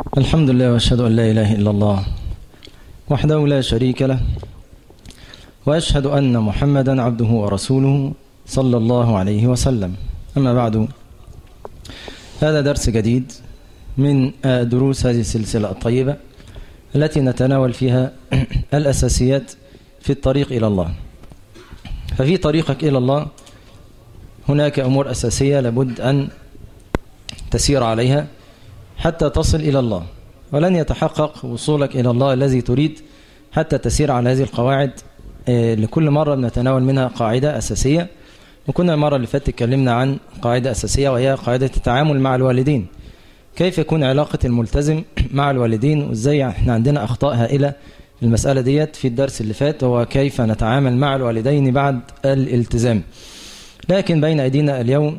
الحمد لله واشهد ان لا اله الا الله وحده لا شريك له واشهد ان محمدا عبده ورسوله صلى الله عليه وسلم اما بعد هذا درس جديد من دروس هذه السلسله الطيبه التي نتناول فيها الاساسيات في الطريق الى الله ففي طريقك الى الله هناك امور اساسيه لابد ان تسير عليها حتى تصل إلى الله ولن يتحقق وصولك إلى الله الذي تريد حتى تسير على هذه القواعد لكل مرة بنتناول منها قاعدة أساسية وكنا المرة اللي فاتت اتكلمنا عن قاعدة أساسية وهي قاعدة التعامل مع الوالدين كيف يكون علاقة الملتزم مع الوالدين وازاي احنا عندنا أخطاء هائلة في المسألة ديت في الدرس اللي فات هو كيف نتعامل مع الوالدين بعد الالتزام لكن بين أيدينا اليوم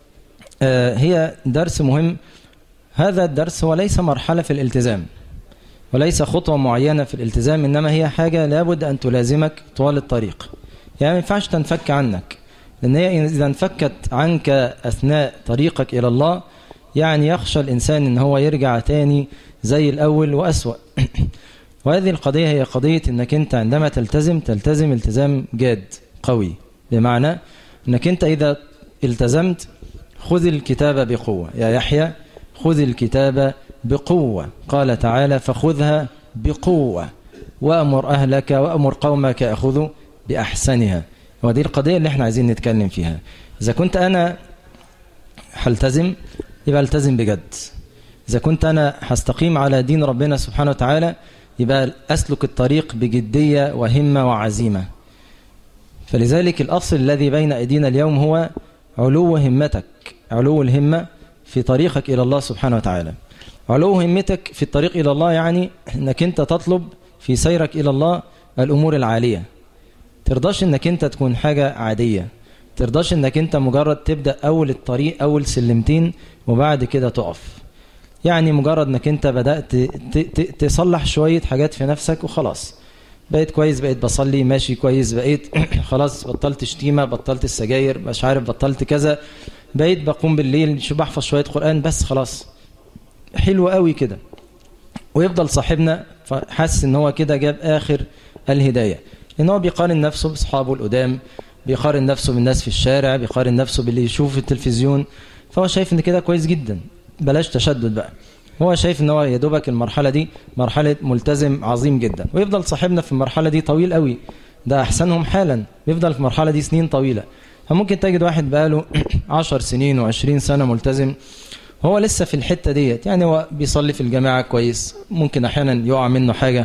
هي درس مهم هذا الدرس هو ليس مرحلة في الالتزام وليس خطوة معينة في الالتزام إنما هي حاجة لابد أن تلازمك طوال الطريق يعني ما ينفعش تنفك عنك لأن هي إذا انفكت عنك أثناء طريقك إلى الله يعني يخشى الإنسان إن هو يرجع تاني زي الأول وأسوأ وهذه القضية هي قضية إنك أنت عندما تلتزم تلتزم التزام جاد قوي بمعنى إنك أنت إذا التزمت خذ الكتاب بقوة يا يحيى خذ الكتاب بقوة قال تعالى فخذها بقوة وأمر أهلك وأمر قومك أخذوا بأحسنها ودي القضية اللي احنا عايزين نتكلم فيها إذا كنت أنا هلتزم يبقى التزم بجد إذا كنت أنا هستقيم على دين ربنا سبحانه وتعالى يبقى أسلك الطريق بجدية وهمة وعزيمة فلذلك الأصل الذي بين أيدينا اليوم هو علو همتك علو الهمة في طريقك إلى الله سبحانه وتعالى علو همتك في الطريق إلى الله يعني أنك أنت تطلب في سيرك إلى الله الأمور العالية ترضاش أنك أنت تكون حاجة عادية ترضاش أنك أنت مجرد تبدأ أول الطريق أول سلمتين وبعد كده تقف يعني مجرد أنك أنت بدأت تصلح شوية حاجات في نفسك وخلاص بقيت كويس بقيت بصلي ماشي كويس بقيت خلاص بطلت شتيمة بطلت السجاير مش عارف بطلت كذا بقيت بقوم بالليل شو بحفظ شوية قرآن بس خلاص حلو قوي كده ويفضل صاحبنا حاسس ان هو كده جاب آخر الهداية ان هو بيقارن نفسه باصحابه القدام بيقارن نفسه بالناس في الشارع بيقارن نفسه باللي يشوف في التلفزيون فهو شايف ان كده كويس جدا بلاش تشدد بقى هو شايف ان هو يا دوبك المرحلة دي مرحلة ملتزم عظيم جدا ويفضل صاحبنا في المرحلة دي طويل قوي ده احسنهم حالا بيفضل في المرحلة دي سنين طويلة فممكن تجد واحد بقاله عشر سنين وعشرين سنة ملتزم هو لسه في الحتة ديت يعني هو بيصلي في الجماعة كويس ممكن أحيانا يقع منه حاجة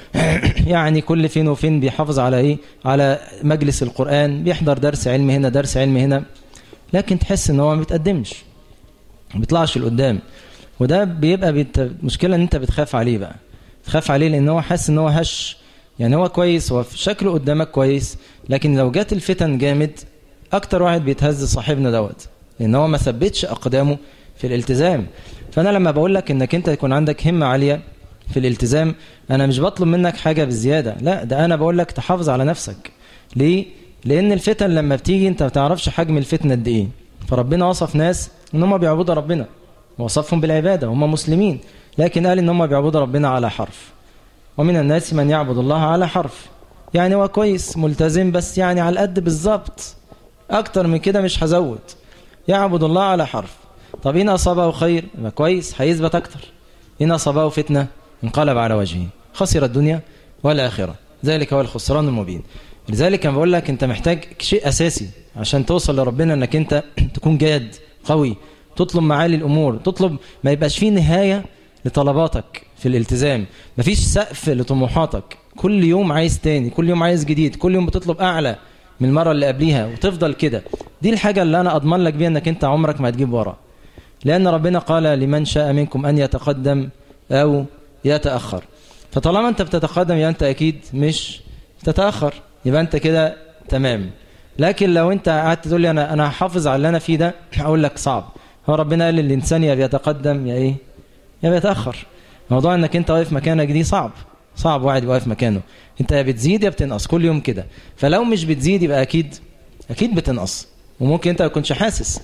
يعني كل فين وفين بيحافظ على إيه على مجلس القرآن بيحضر درس علم هنا درس علم هنا لكن تحس إن هو ما بيتقدمش ما بيطلعش لقدام وده بيبقى بيت... مشكلة إن أنت بتخاف عليه بقى تخاف عليه لأن هو حاسس إن هو هش يعني هو كويس هو في شكله قدامك كويس لكن لو جات الفتن جامد اكتر واحد بيتهز صاحبنا دوت لان هو ما ثبتش اقدامه في الالتزام فانا لما بقول لك انك انت يكون عندك همه عاليه في الالتزام انا مش بطلب منك حاجه بزياده لا ده انا بقول لك تحافظ على نفسك ليه لان الفتن لما بتيجي انت ما تعرفش حجم الفتنه قد ايه فربنا وصف ناس ان هم بيعبدوا ربنا وصفهم بالعباده هم مسلمين لكن قال ان هم بيعبدوا ربنا على حرف ومن الناس من يعبد الله على حرف يعني هو كويس ملتزم بس يعني على القد بالظبط أكتر من كده مش هزود يعبد الله على حرف طب إن أصابه خير يبقى كويس هيثبت أكتر إن أصابه فتنة انقلب على وجهه خسر الدنيا والآخرة ذلك هو الخسران المبين لذلك أنا بقول لك أنت محتاج شيء أساسي عشان توصل لربنا أنك أنت تكون جاد قوي تطلب معالي الأمور تطلب ما يبقاش فيه نهاية لطلباتك في الالتزام مفيش سقف لطموحاتك كل يوم عايز تاني كل يوم عايز جديد كل يوم بتطلب أعلى من المرة اللي قبليها وتفضل كده دي الحاجة اللي أنا أضمن لك بيها أنك أنت عمرك ما هتجيب ورا لأن ربنا قال لمن شاء منكم أن يتقدم أو يتأخر فطالما أنت بتتقدم يبقى أنت أكيد مش تتأخر يبقى أنت كده تمام لكن لو أنت قعدت تقول لي أنا أنا هحافظ على اللي أنا فيه ده هقول لك صعب هو ربنا قال للإنسان يا بيتقدم يا إيه يا بيتأخر موضوع أنك أنت واقف مكانك دي صعب صعب واحد واقف مكانه انت يا بتزيد يا بتنقص كل يوم كده فلو مش بتزيد يبقى اكيد اكيد بتنقص وممكن انت ما تكونش حاسس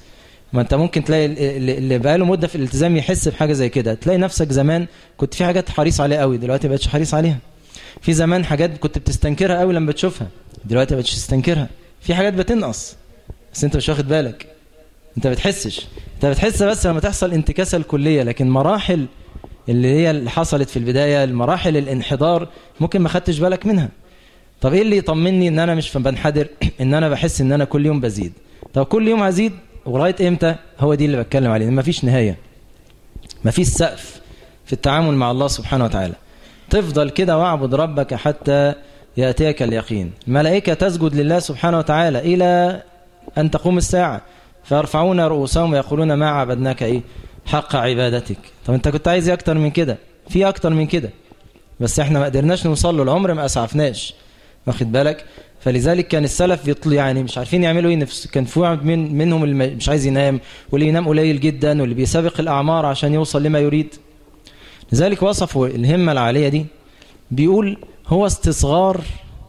ما انت ممكن تلاقي اللي بقاله مده في الالتزام يحس بحاجه زي كده تلاقي نفسك زمان كنت في حاجات حريص عليها قوي دلوقتي ما بقتش حريص عليها في زمان حاجات كنت بتستنكرها قوي لما بتشوفها دلوقتي ما بقتش تستنكرها في حاجات بتنقص بس انت مش واخد بالك انت بتحسش انت بتحس بس لما تحصل انتكاسه الكليه لكن مراحل اللي هي اللي حصلت في البدايه المراحل الانحدار ممكن ما خدتش بالك منها طب ايه اللي يطمني ان انا مش بنحدر ان انا بحس ان انا كل يوم بزيد طب كل يوم هزيد ولغايه امتى هو دي اللي بتكلم عليه ما فيش نهايه ما فيش سقف في التعامل مع الله سبحانه وتعالى تفضل كده واعبد ربك حتى ياتيك اليقين الملائكه تسجد لله سبحانه وتعالى الى ان تقوم الساعه فيرفعون رؤوسهم ويقولون ما عبدناك ايه حق عبادتك طب انت كنت عايز اكتر من كده في اكتر من كده بس احنا ما قدرناش نوصل له العمر ما اسعفناش واخد بالك فلذلك كان السلف بيطل يعني مش عارفين يعملوا ايه نفس كان في واحد من منهم اللي مش عايز ينام واللي ينام قليل جدا واللي بيسابق الاعمار عشان يوصل لما يريد لذلك وصفوا الهمه العاليه دي بيقول هو استصغار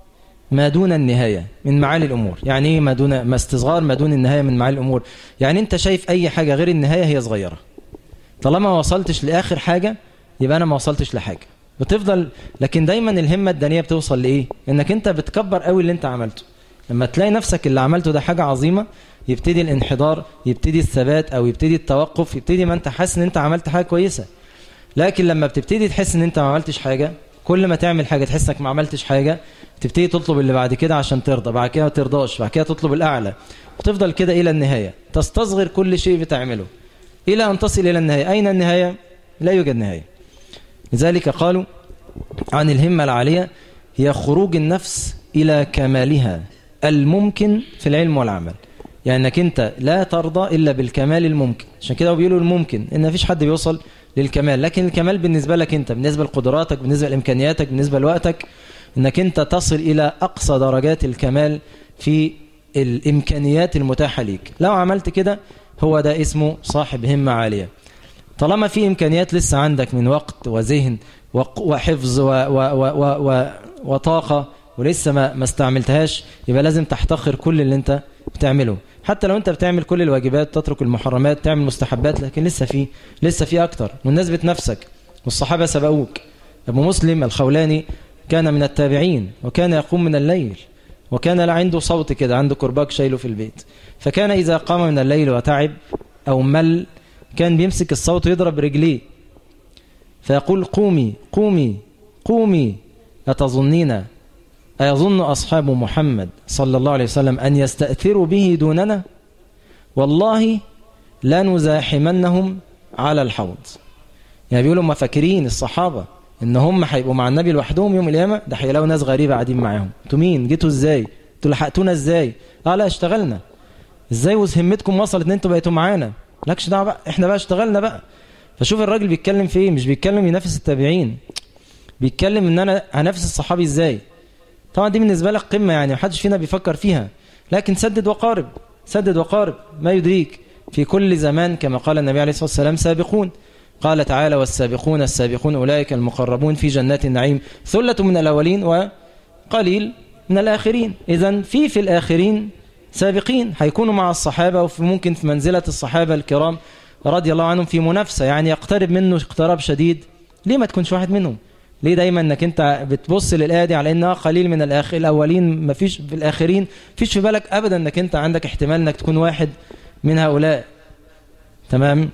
ما دون النهاية من معالي الأمور يعني إيه ما دون ما استصغار ما دون النهاية من معالي الأمور يعني أنت شايف أي حاجة غير النهاية هي صغيرة طالما ما وصلتش لآخر حاجة يبقى أنا ما وصلتش لحاجة بتفضل لكن دايما الهمة الدانية بتوصل لإيه إنك أنت بتكبر قوي اللي أنت عملته لما تلاقي نفسك اللي عملته ده حاجة عظيمة يبتدي الانحدار يبتدي الثبات أو يبتدي التوقف يبتدي ما أنت حاسس إن أنت عملت حاجة كويسة لكن لما بتبتدي تحس إن أنت ما عملتش حاجة كل ما تعمل حاجة تحس إنك ما عملتش حاجة تبتدي تطلب اللي بعد كده عشان ترضى بعد كده ما ترضاش بعد كده تطلب الأعلى وتفضل كده إلى النهاية تستصغر كل شيء بتعمله إلى أن تصل إلى النهاية أين النهاية؟ لا يوجد نهاية لذلك قالوا عن الهمة العالية هي خروج النفس إلى كمالها الممكن في العلم والعمل يعني أنك أنت لا ترضى إلا بالكمال الممكن عشان كده بيقولوا الممكن إن مفيش حد بيوصل للكمال لكن الكمال بالنسبة لك أنت بالنسبة لقدراتك بالنسبة لإمكانياتك بالنسبة لوقتك أنك أنت تصل إلى أقصى درجات الكمال في الإمكانيات المتاحة ليك لو عملت كده هو ده اسمه صاحب همة عالية طالما في إمكانيات لسه عندك من وقت وذهن وحفظ و و و و وطاقة ولسه ما ما استعملتهاش يبقى لازم تحتقر كل اللي انت بتعمله حتى لو انت بتعمل كل الواجبات تترك المحرمات تعمل مستحبات لكن لسه في لسه في اكتر والناس بتنافسك والصحابه سبقوك ابو مسلم الخولاني كان من التابعين وكان يقوم من الليل وكان لا عنده صوت كده عنده كرباج شايله في البيت فكان إذا قام من الليل وتعب أو مل كان بيمسك الصوت ويضرب برجليه فيقول قومي قومي قومي أتظنين أيظن أصحاب محمد صلى الله عليه وسلم أن يستأثروا به دوننا والله لا نزاحمنهم على الحوض يعني بيقولوا ما فاكرين الصحابة ان هم هيبقوا مع النبي لوحدهم يوم القيامه ده هيلاقوا ناس غريبه قاعدين معاهم انتوا مين جيتوا ازاي انتوا لحقتونا ازاي اه لا اشتغلنا ازاي وهمتكم وصلت ان انتوا بقيتوا معانا مالكش دعوه بقى احنا بقى اشتغلنا بقى فشوف الراجل بيتكلم في ايه مش بيتكلم ينافس التابعين بيتكلم ان انا هنافس الصحابي ازاي طبعا دي بالنسبه لك قمه يعني محدش فينا بيفكر فيها لكن سدد وقارب سدد وقارب ما يدريك في كل زمان كما قال النبي عليه الصلاه والسلام سابقون قال تعالى والسابقون السابقون أولئك المقربون في جنات النعيم ثلة من الأولين وقليل من الآخرين إذا في في الآخرين سابقين هيكونوا مع الصحابة وفي ممكن في منزلة الصحابة الكرام رضي الله عنهم في منافسة يعني يقترب منه اقتراب شديد ليه ما تكونش واحد منهم ليه دايما انك انت بتبص للآية دي على انها قليل من الآخر الأولين ما فيش في الآخرين فيش في بالك أبدا انك انت عندك احتمال انك تكون واحد من هؤلاء تمام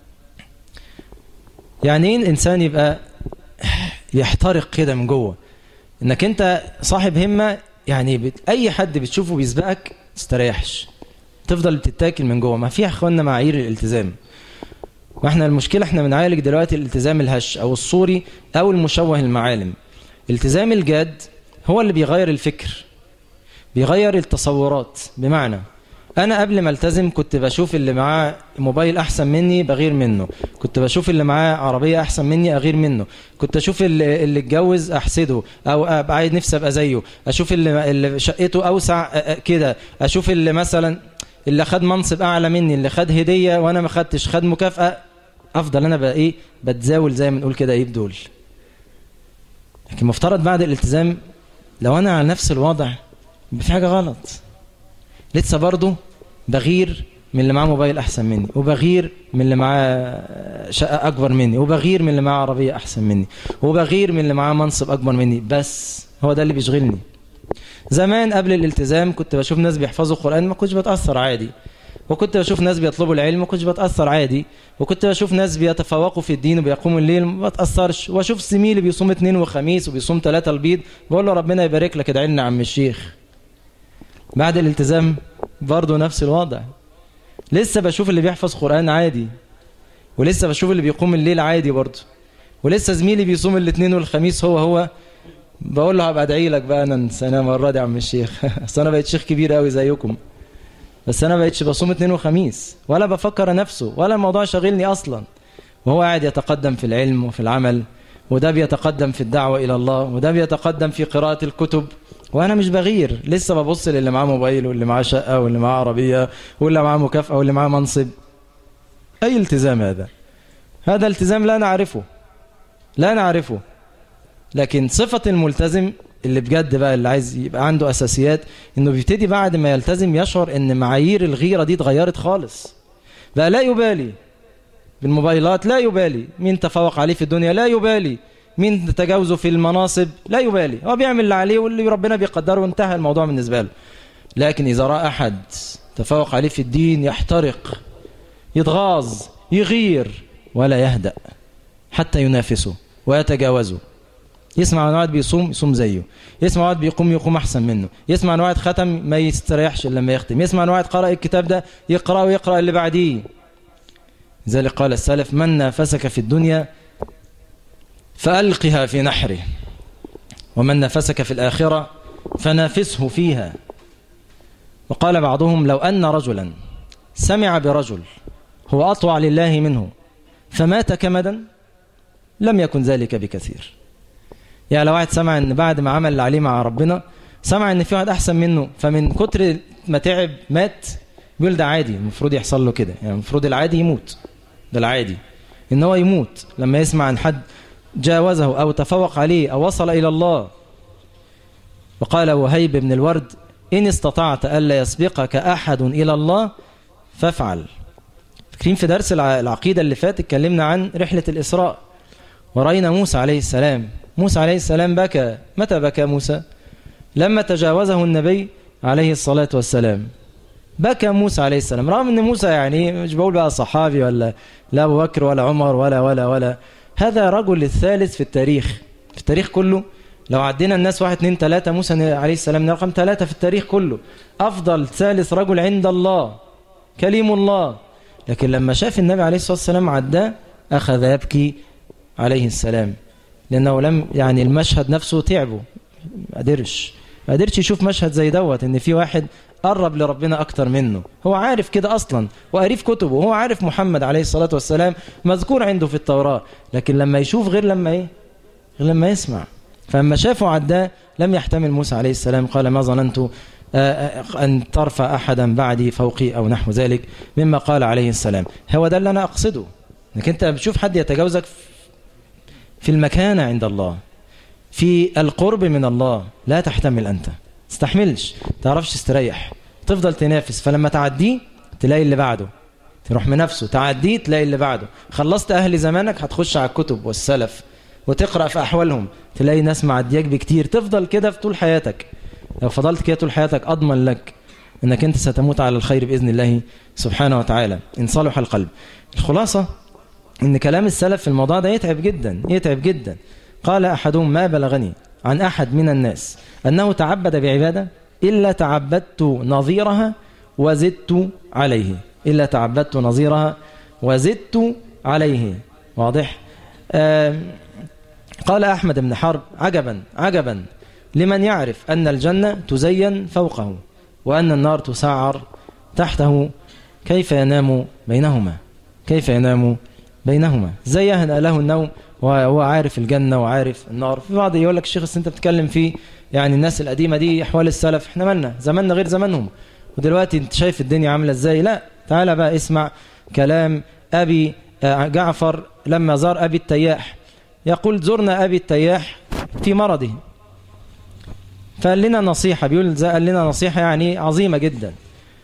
يعني ايه الانسان يبقى يحترق كده من جوه انك انت صاحب همه يعني بت... اي حد بتشوفه بيسبقك تستريحش تفضل بتتاكل من جوه ما في اخواننا معايير الالتزام ما احنا المشكله احنا بنعالج دلوقتي الالتزام الهش او الصوري او المشوه المعالم الالتزام الجاد هو اللي بيغير الفكر بيغير التصورات بمعنى انا قبل ما التزم كنت بشوف اللي معاه موبايل احسن مني بغير منه كنت بشوف اللي معاه عربيه احسن مني اغير منه كنت اشوف اللي, اللي اتجوز احسده او ابقى عايز نفسي ابقى زيه اشوف اللي, اللي شقته اوسع كده اشوف اللي مثلا اللي خد منصب اعلى مني اللي خد هديه وانا ما خدتش خد مكافاه افضل انا بقى ايه بتزاول زي ما نقول كده ايه بدول لكن مفترض بعد الالتزام لو انا على نفس الوضع في حاجه غلط لسه برضه بغير من اللي معاه موبايل احسن مني وبغير من اللي معاه شقه اكبر مني وبغير من اللي معاه عربيه احسن مني وبغير من اللي معاه منصب اكبر مني بس هو ده اللي بيشغلني زمان قبل الالتزام كنت بشوف ناس بيحفظوا القران ما كنتش بتاثر عادي وكنت بشوف ناس بيطلبوا العلم ما كنتش بتاثر عادي وكنت بشوف ناس بيتفوقوا في الدين وبيقوموا الليل ما بتاثرش واشوف زميلي بيصوم اثنين وخميس وبيصوم ثلاثه البيض بقول له ربنا يبارك لك ادعي لنا يا عم الشيخ بعد الالتزام برضه نفس الوضع لسه بشوف اللي بيحفظ قرآن عادي ولسه بشوف اللي بيقوم الليل عادي برضه ولسه زميلي بيصوم الاثنين والخميس هو هو بقول له هبقى ادعي لك بقى انا انا المره دي يا عم الشيخ اصل انا بقيت شيخ كبير قوي زيكم بس انا بقيتش بصوم اثنين وخميس ولا بفكر نفسه ولا الموضوع شاغلني اصلا وهو قاعد يتقدم في العلم وفي العمل وده بيتقدم في الدعوه الى الله وده بيتقدم في قراءه الكتب وانا مش بغير لسه ببص للي معاه موبايل واللي معاه شقه واللي معاه عربيه واللي معاه مكافاه واللي معاه منصب اي التزام هذا هذا التزام لا نعرفه لا نعرفه لكن صفه الملتزم اللي بجد بقى اللي عايز يبقى عنده اساسيات انه بيبتدي بعد ما يلتزم يشعر ان معايير الغيره دي اتغيرت خالص بقى لا يبالي بالموبايلات لا يبالي مين تفوق عليه في الدنيا لا يبالي مين تجاوزه في المناصب لا يبالي هو بيعمل اللي عليه واللي ربنا بيقدره وانتهى الموضوع بالنسبة له لكن إذا رأى أحد تفوق عليه في الدين يحترق يتغاظ يغير ولا يهدأ حتى ينافسه ويتجاوزه يسمع عن واحد بيصوم يصوم زيه يسمع واحد بيقوم يقوم احسن منه يسمع عن واحد ختم ما يستريحش الا لما يختم يسمع عن واحد قرأ الكتاب ده يقرأ ويقرأ اللي بعديه لذلك قال السلف من نافسك في الدنيا فألقها في نحره ومن نفسك في الآخرة فنافسه فيها وقال بعضهم لو أن رجلا سمع برجل هو أطوع لله منه فمات كمدا لم يكن ذلك بكثير يعني لو واحد سمع ان بعد ما عمل اللي عليه مع ربنا سمع ان في واحد احسن منه فمن كتر ما تعب مات بيقول ده عادي المفروض يحصل له كده يعني المفروض العادي يموت ده العادي ان هو يموت لما يسمع عن حد جاوزه أو تفوق عليه أو وصل إلى الله وقال وهيب بن الورد إن استطعت ألا يسبقك أحد إلى الله فافعل فاكرين في درس العقيدة اللي فات اتكلمنا عن رحلة الإسراء ورأينا موسى عليه السلام موسى عليه السلام بكى متى بكى موسى لما تجاوزه النبي عليه الصلاة والسلام بكى موسى عليه السلام رغم ان موسى يعني مش بقول بقى صحابي ولا لا ابو بكر ولا عمر ولا ولا ولا هذا رجل الثالث في التاريخ في التاريخ كله لو عدينا الناس واحد اثنين ثلاثة موسى عليه السلام رقم ثلاثة في التاريخ كله أفضل ثالث رجل عند الله كليم الله لكن لما شاف النبي عليه الصلاة والسلام عداه أخذ يبكي عليه السلام لأنه لم يعني المشهد نفسه تعبه ما قدرش ما قدرش يشوف مشهد زي دوت ان في واحد قرب لربنا أكتر منه هو عارف كده أصلا وقريف كتبه وهو عارف محمد عليه الصلاة والسلام مذكور عنده في التوراة لكن لما يشوف غير لما إيه غير لما يسمع فلما شافه عداه لم يحتمل موسى عليه السلام قال ما ظننت أن ترفع أحدا بعدي فوقي أو نحو ذلك مما قال عليه السلام هو ده اللي أنا أقصده انك أنت بتشوف حد يتجاوزك في المكانة عند الله في القرب من الله لا تحتمل أنت تستحملش تعرفش تستريح تفضل تنافس فلما تعديه تلاقي اللي بعده تروح منافسه تعديه تلاقي اللي بعده خلصت أهل زمانك هتخش على الكتب والسلف وتقرأ في أحوالهم تلاقي ناس معدياك بكتير تفضل كده في طول حياتك لو فضلت كده طول حياتك أضمن لك أنك أنت ستموت على الخير بإذن الله سبحانه وتعالى إن صلح القلب الخلاصة أن كلام السلف في الموضوع ده يتعب جدا يتعب جدا قال أحدهم ما بلغني عن أحد من الناس أنه تعبد بعبادة إلا تعبدت نظيرها وزدت عليه إلا تعبدت نظيرها وزدت عليه واضح قال أحمد بن حرب عجبا عجبا لمن يعرف أن الجنة تزين فوقه وأن النار تسعر تحته كيف ينام بينهما كيف ينام بينهما زين له النوم وهو عارف الجنة وعارف النار في بعض يقول لك الشيخ انت بتتكلم فيه يعني الناس القديمة دي أحوال السلف احنا مالنا زماننا غير زمانهم ودلوقتي انت شايف الدنيا عاملة ازاي لا تعالى بقى اسمع كلام أبي جعفر لما زار أبي التياح يقول زرنا أبي التياح في مرضه فقال لنا نصيحة بيقول قال لنا نصيحة يعني عظيمة جدا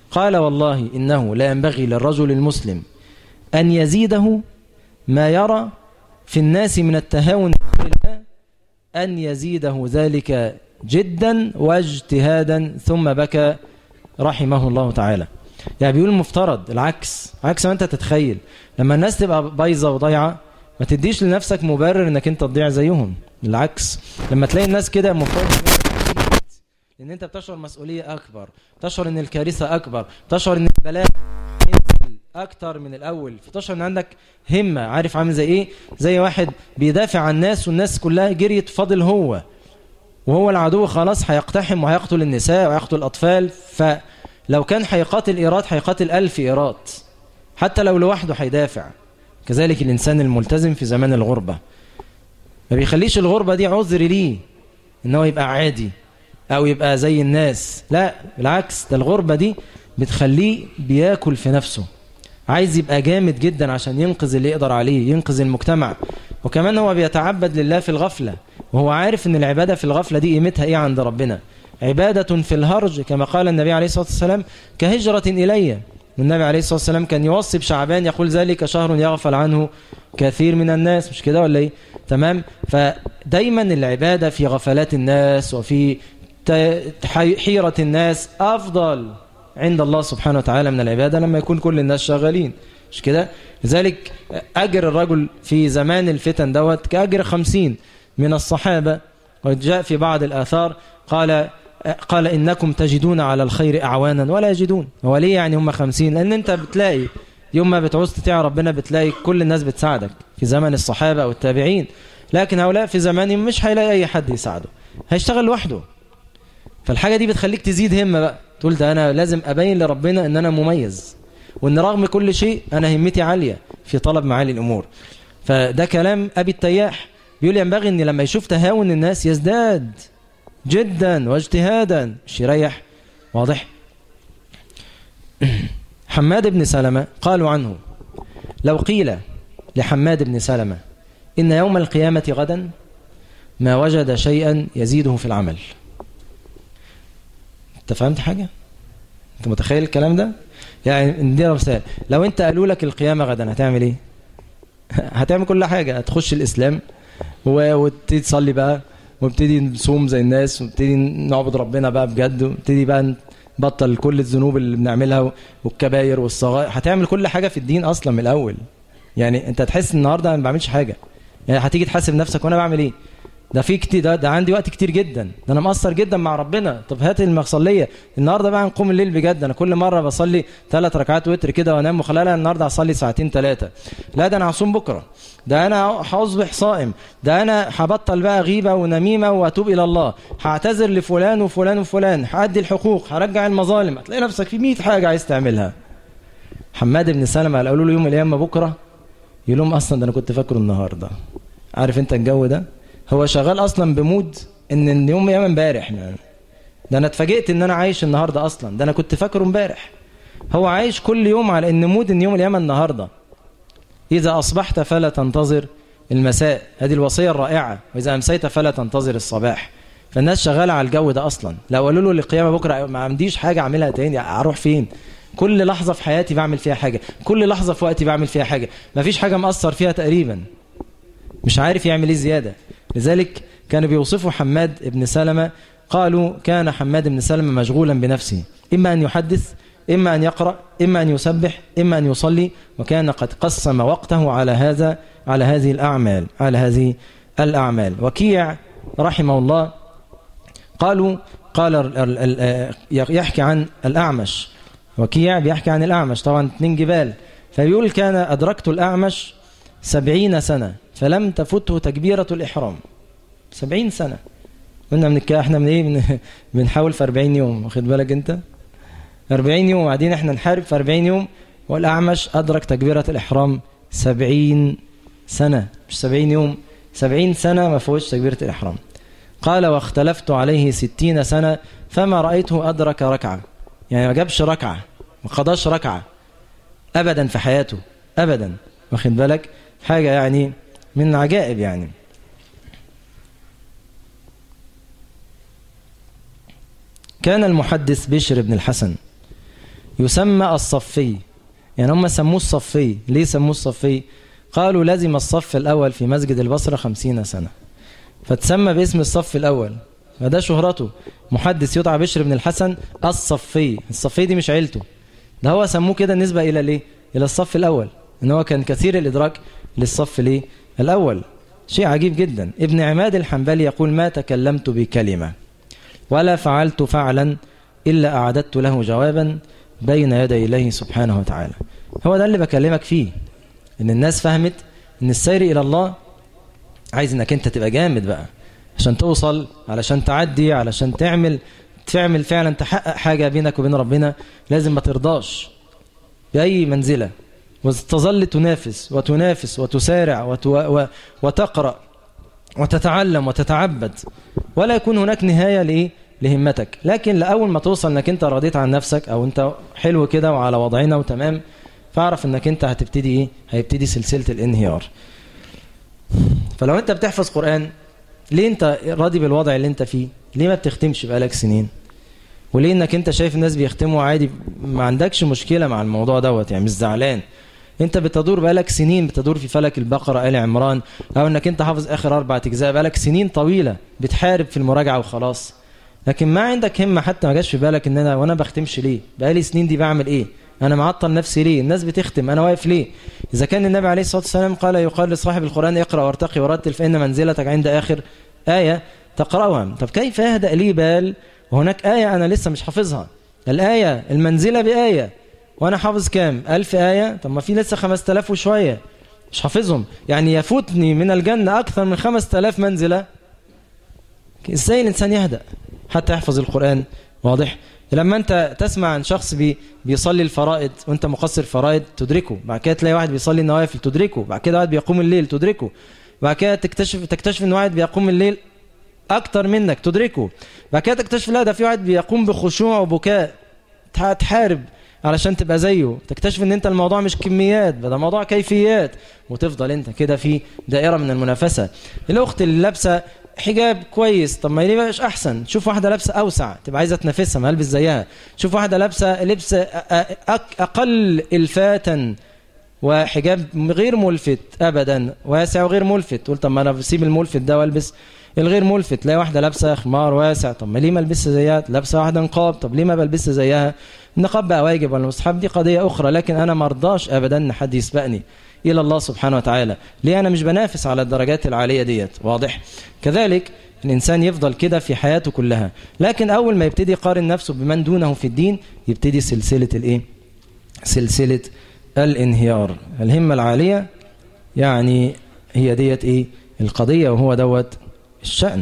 قال والله إنه لا ينبغي للرجل المسلم أن يزيده ما يرى في الناس من التهاون بالله أن يزيده ذلك جدا واجتهادا ثم بكى رحمه الله تعالى يعني بيقول المفترض العكس عكس ما انت تتخيل لما الناس تبقى بايظه وضايعه ما تديش لنفسك مبرر انك انت تضيع زيهم بالعكس لما تلاقي الناس كده مفترض لان انت بتشعر مسؤوليه اكبر تشعر ان الكارثه اكبر تشعر ان البلاء ينزل اكتر من الاول فتشعر ان عندك همه عارف عامل زي ايه زي واحد بيدافع عن الناس والناس كلها جريت فاضل هو وهو العدو خلاص هيقتحم وهيقتل النساء وهيقتل الاطفال فلو كان هيقاتل ايراد هيقاتل ألف ايراد حتى لو لوحده هيدافع كذلك الانسان الملتزم في زمان الغربه ما بيخليش الغربه دي عذر ليه ان هو يبقى عادي او يبقى زي الناس لا بالعكس ده الغربة دي بتخليه بياكل في نفسه عايز يبقى جامد جدا عشان ينقذ اللي يقدر عليه ينقذ المجتمع وكمان هو بيتعبد لله في الغفلة وهو عارف ان العبادة في الغفلة دي قيمتها ايه عند ربنا عبادة في الهرج كما قال النبي عليه الصلاة والسلام كهجرة إلي والنبي عليه الصلاة والسلام كان يوصي بشعبان يقول ذلك شهر يغفل عنه كثير من الناس مش كده ولا ايه تمام فدايما العبادة في غفلات الناس وفي حيرة الناس أفضل عند الله سبحانه وتعالى من العبادة لما يكون كل الناس شغالين مش كده لذلك أجر الرجل في زمان الفتن دوت كأجر خمسين من الصحابة وجاء في بعض الآثار قال قال إنكم تجدون على الخير أعوانا ولا يجدون هو ليه يعني هم خمسين لأن أنت بتلاقي يوم ما بتعوز تطيع ربنا بتلاقي كل الناس بتساعدك في زمن الصحابة أو التابعين لكن هؤلاء في زمانهم مش هيلاقي أي حد يساعده هيشتغل لوحده فالحاجة دي بتخليك تزيد همة بقى تقول ده أنا لازم أبين لربنا أن أنا مميز وأن رغم كل شيء أنا همتي عالية في طلب معالي الأمور فده كلام أبي التياح بيقول ينبغي أن لما يشوف تهاون الناس يزداد جدا واجتهادا مش يريح واضح حماد بن سلمة قالوا عنه لو قيل لحماد بن سلمة إن يوم القيامة غدا ما وجد شيئا يزيده في العمل انت فهمت حاجة انت متخيل الكلام ده يعني ندينا مثال لو انت قالوا لك القيامة غدا هتعمل ايه هتعمل كل حاجة هتخش الاسلام وتبتدي تصلي بقى وابتدي نصوم زي الناس وابتدي نعبد ربنا بقى بجد وابتدي بقى نبطل كل الذنوب اللي بنعملها والكباير والصغائر هتعمل كل حاجة في الدين اصلا من الاول يعني انت تحس النهارده انا ما بعملش حاجة يعني هتيجي تحاسب نفسك وانا بعمل ايه ده في كتير ده, ده عندي وقت كتير جدا ده انا مقصر جدا مع ربنا طب هات المصليه النهارده بقى نقوم الليل بجد انا كل مره بصلي ثلاث ركعات وتر كده وانام وخلالها النهارده هصلي ساعتين ثلاثه لا ده انا هصوم بكره ده انا هصبح صائم ده انا هبطل بقى غيبه ونميمه واتوب الى الله هعتذر لفلان وفلان وفلان هادي الحقوق هرجع المظالم هتلاقي نفسك في 100 حاجه عايز تعملها حماد بن سلمة قالوا له يوم القيامه بكره يقول لهم اصلا ده انا كنت فاكره النهارده عارف انت الجو ده هو شغال اصلا بمود ان اليوم يوم امبارح ده انا اتفاجئت ان انا عايش النهارده اصلا ده انا كنت فاكره امبارح هو عايش كل يوم على ان مود ان يوم القيامه النهارده اذا اصبحت فلا تنتظر المساء هذه الوصيه الرائعه واذا امسيت فلا تنتظر الصباح فالناس شغاله على الجو ده اصلا لو قالوا له القيامه بكره ما عنديش حاجه اعملها تاني اروح فين كل لحظه في حياتي بعمل فيها حاجه كل لحظه في وقتي بعمل فيها حاجه مفيش حاجه مأثر فيها تقريبا مش عارف يعمل ايه زياده لذلك كانوا بيوصفوا حماد بن سلمة قالوا كان حماد بن سلمة مشغولا بنفسه إما أن يحدث إما أن يقرأ إما أن يسبح إما أن يصلي وكان قد قسم وقته على هذا على هذه الأعمال على هذه الأعمال وكيع رحمه الله قالوا قال يحكي عن الأعمش وكيع بيحكي عن الأعمش طبعا اثنين جبال فيقول كان أدركت الأعمش سبعين سنة فلم تفته تكبيرة الإحرام سبعين سنة قلنا من احنا من ايه من بنحاول في 40 يوم واخد بالك انت 40 يوم قاعدين احنا نحارب في 40 يوم والأعمش أدرك تكبيرة الإحرام 70 سنة مش 70 يوم 70 سنة ما فوتش تكبيرة الإحرام قال واختلفت عليه 60 سنة فما رأيته أدرك ركعة يعني ما جابش ركعة ما قضاش ركعة أبدا في حياته أبدا واخد بالك حاجة يعني من عجائب يعني كان المحدث بشر بن الحسن يسمى الصفي يعني هم سموه الصفي ليه سموه الصفي قالوا لازم الصف الأول في مسجد البصرة خمسين سنة فتسمى باسم الصف الأول فده شهرته محدث يدعى بشر بن الحسن الصفي الصفي دي مش عيلته ده هو سموه كده نسبة إلى ليه إلى الصف الأول إن هو كان كثير الإدراك للصف ليه الأول شيء عجيب جدا ابن عماد الحنبلي يقول ما تكلمت بكلمة ولا فعلت فعلا إلا أعددت له جوابا بين يدي الله سبحانه وتعالى هو ده اللي بكلمك فيه إن الناس فهمت إن السير إلى الله عايز إنك أنت تبقى جامد بقى عشان توصل علشان تعدي علشان تعمل تعمل فعلا تحقق حاجة بينك وبين ربنا لازم ما ترضاش بأي منزلة وتظل تنافس وتنافس وتسارع وتو... وتقرأ وتتعلم وتتعبد ولا يكون هناك نهاية لإيه؟ لهمتك لكن لأول ما توصل انك انت رضيت عن نفسك او انت حلو كده وعلى وضعنا وتمام فاعرف انك انت هتبتدي ايه هيبتدي سلسلة الانهيار فلو انت بتحفظ قرآن ليه انت راضي بالوضع اللي انت فيه ليه ما بتختمش بقالك سنين وليه انك انت شايف الناس بيختموا عادي ما عندكش مشكلة مع الموضوع دوت يعني مش زعلان انت بتدور بقالك سنين بتدور في فلك البقرة آل عمران او انك انت حافظ اخر اربع اجزاء بقالك سنين طويلة بتحارب في المراجعة وخلاص لكن ما عندك همة حتى ما جاش في بالك ان انا وانا بختمش ليه بقالي سنين دي بعمل ايه انا معطل نفسي ليه الناس بتختم انا واقف ليه اذا كان النبي عليه الصلاة والسلام قال يقال لصاحب القرآن اقرأ وارتقي ورتل فإن منزلتك عند آخر آية تقرأها طب كيف يهدأ لي بال وهناك آية أنا لسه مش حافظها الآية المنزلة بآية وأنا حافظ كام ألف آية طب ما في لسه خمس تلاف وشوية مش حافظهم يعني يفوتني من الجنة أكثر من خمس تلاف منزلة إزاي الإنسان يهدأ حتى يحفظ القرآن واضح لما أنت تسمع عن شخص بي بيصلي الفرائض وأنت مقصر فرائض تدركه بعد كده تلاقي واحد بيصلي النوافل تدركه بعد كده واحد بيقوم الليل تدركه بعد كده تكتشف تكتشف ان واحد بيقوم الليل اكتر منك تدركه بعد كده تكتشف لا ده في واحد بيقوم بخشوع وبكاء تحارب علشان تبقى زيه تكتشف ان انت الموضوع مش كميات ده موضوع كيفيات وتفضل انت كده في دائرة من المنافسة الاخت اللي لابسه حجاب كويس طب ما ليه مش احسن تشوف واحده لابسه اوسع تبقى عايزه تنافسها ما البس زيها تشوف واحده لابسه لبس اقل الفاتا وحجاب غير ملفت ابدا واسع وغير ملفت قلت طب ما انا بسيب الملفت ده والبس الغير ملفت تلاقي واحده لابسه خمار واسع طب ما ليه ما البسش زيها لابسه واحده نقاب طب ليه ما بلبسش زيها النقاب بقى واجب ولا مستحب دي قضيه اخرى لكن انا ما ارضاش ابدا ان حد يسبقني الى الله سبحانه وتعالى ليه انا مش بنافس على الدرجات العاليه ديت واضح كذلك الإنسان يفضل كده في حياته كلها لكن أول ما يبتدي يقارن نفسه بمن دونه في الدين يبتدي سلسلة الإيه؟ سلسلة الانهيار الهمة العالية يعني هي ديت إيه؟ القضية وهو دوت الشأن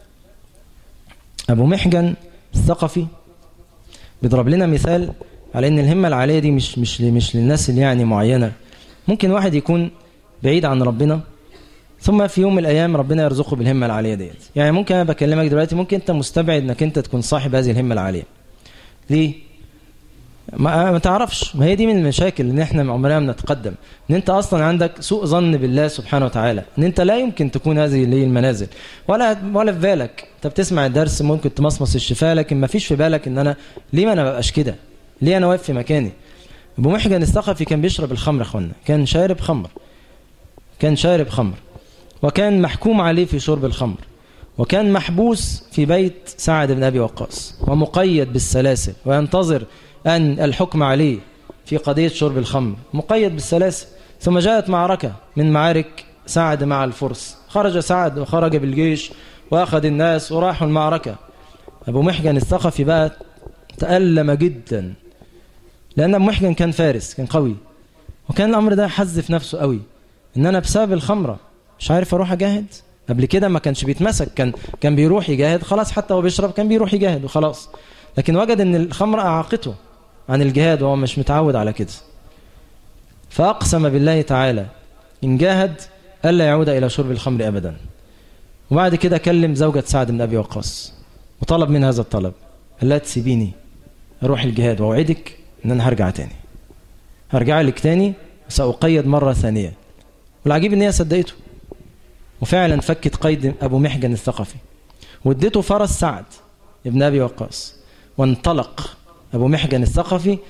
أبو محجن الثقفي بيضرب لنا مثال على ان الهمة العالية دي مش مش مش للناس اللي يعني معينة ممكن واحد يكون بعيد عن ربنا ثم في يوم من الايام ربنا يرزقه بالهمة العالية ديت يعني ممكن انا بكلمك دلوقتي ممكن انت مستبعد انك انت تكون صاحب هذه الهمة العالية ليه ما, ما تعرفش ما هي دي من المشاكل ان احنا عمرنا ما نتقدم ان انت اصلا عندك سوء ظن بالله سبحانه وتعالى ان انت لا يمكن تكون هذه اللي المنازل ولا ولا في بالك انت بتسمع الدرس ممكن تمصمص الشفاه لكن ما فيش في بالك ان انا ليه ما انا ببقاش كده ليه انا واقف في مكاني ابو محجن الثقفي كان بيشرب الخمر يا اخوانا كان شارب خمر كان شارب خمر وكان محكوم عليه في شرب الخمر وكان محبوس في بيت سعد بن ابي وقاص ومقيد بالسلاسل وينتظر أن الحكم عليه في قضية شرب الخمر مقيد بالسلاسل ثم جاءت معركة من معارك سعد مع الفرس خرج سعد وخرج بالجيش وأخذ الناس وراحوا المعركة أبو محجن الثقفي بقى تألم جدا لأن أبو محجن كان فارس كان قوي وكان الأمر ده حز في نفسه قوي إن أنا بسبب الخمرة مش عارف أروح أجاهد قبل كده ما كانش بيتمسك كان كان بيروح يجاهد خلاص حتى هو بيشرب كان بيروح يجاهد وخلاص لكن وجد ان الخمر اعاقته عن الجهاد وهو مش متعود على كده فأقسم بالله تعالى إن جاهد ألا يعود إلى شرب الخمر أبدا وبعد كده كلم زوجة سعد بن أبي وقاص وطلب من هذا الطلب قال لا تسيبيني أروح الجهاد وأوعدك إن أنا هرجع تاني هرجع لك تاني سأقيد مرة ثانية والعجيب إن هي صدقته وفعلا فكت قيد أبو محجن الثقفي واديته فرس سعد ابن أبي وقاص وانطلق أبو محجن الثقفي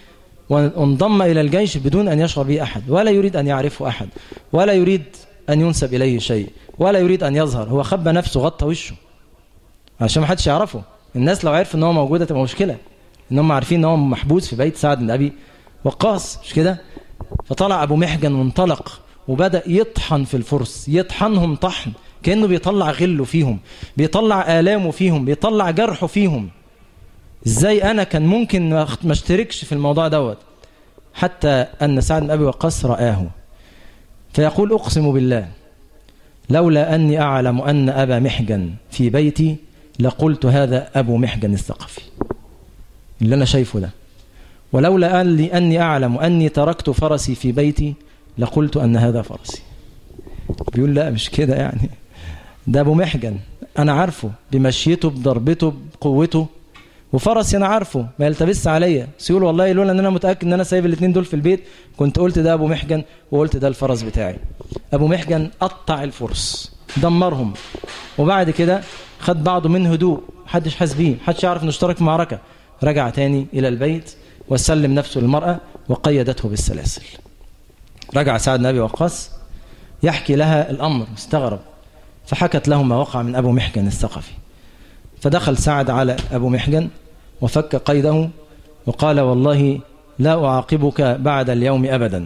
وانضم إلى الجيش بدون أن يشعر به أحد ولا يريد أن يعرفه أحد ولا يريد أن ينسب إليه شيء ولا يريد أن يظهر هو خبى نفسه غطى وشه عشان ما حدش يعرفه الناس لو عرف ان هو موجود هتبقى مشكله ان هم عارفين ان هو محبوس في بيت سعد بن ابي وقاص مش كده فطلع ابو محجن وانطلق وبدا يطحن في الفرس يطحنهم طحن كانه بيطلع غله فيهم بيطلع الامه فيهم بيطلع جرحه فيهم ازاي انا كان ممكن ما اشتركش في الموضوع دوت حتى ان سعد بن ابي وقاص رآه فيقول اقسم بالله لولا اني اعلم ان ابا محجن في بيتي لقلت هذا ابو محجن الثقفي اللي انا شايفه ده ولولا أني, أني أعلم أني تركت فرسي في بيتي لقلت أن هذا فرسي بيقول لا مش كده يعني ده أبو محجن أنا عارفه بمشيته بضربته بقوته وفرسي أنا عارفه ما يلتبس عليا سيقول والله لولا أن أنا متأكد أن أنا سايب الاثنين دول في البيت كنت قلت ده أبو محجن وقلت ده الفرس بتاعي أبو محجن قطع الفرس دمرهم وبعد كده خد بعضه من هدوء محدش حاس بيه محدش يعرف انه اشترك في معركة رجع تاني إلى البيت وسلم نفسه للمرأة وقيدته بالسلاسل رجع سعد بن أبي وقاص يحكي لها الأمر مستغرب فحكت له ما وقع من أبو محجن الثقفي فدخل سعد على أبو محجن وفك قيده وقال والله لا أعاقبك بعد اليوم أبدا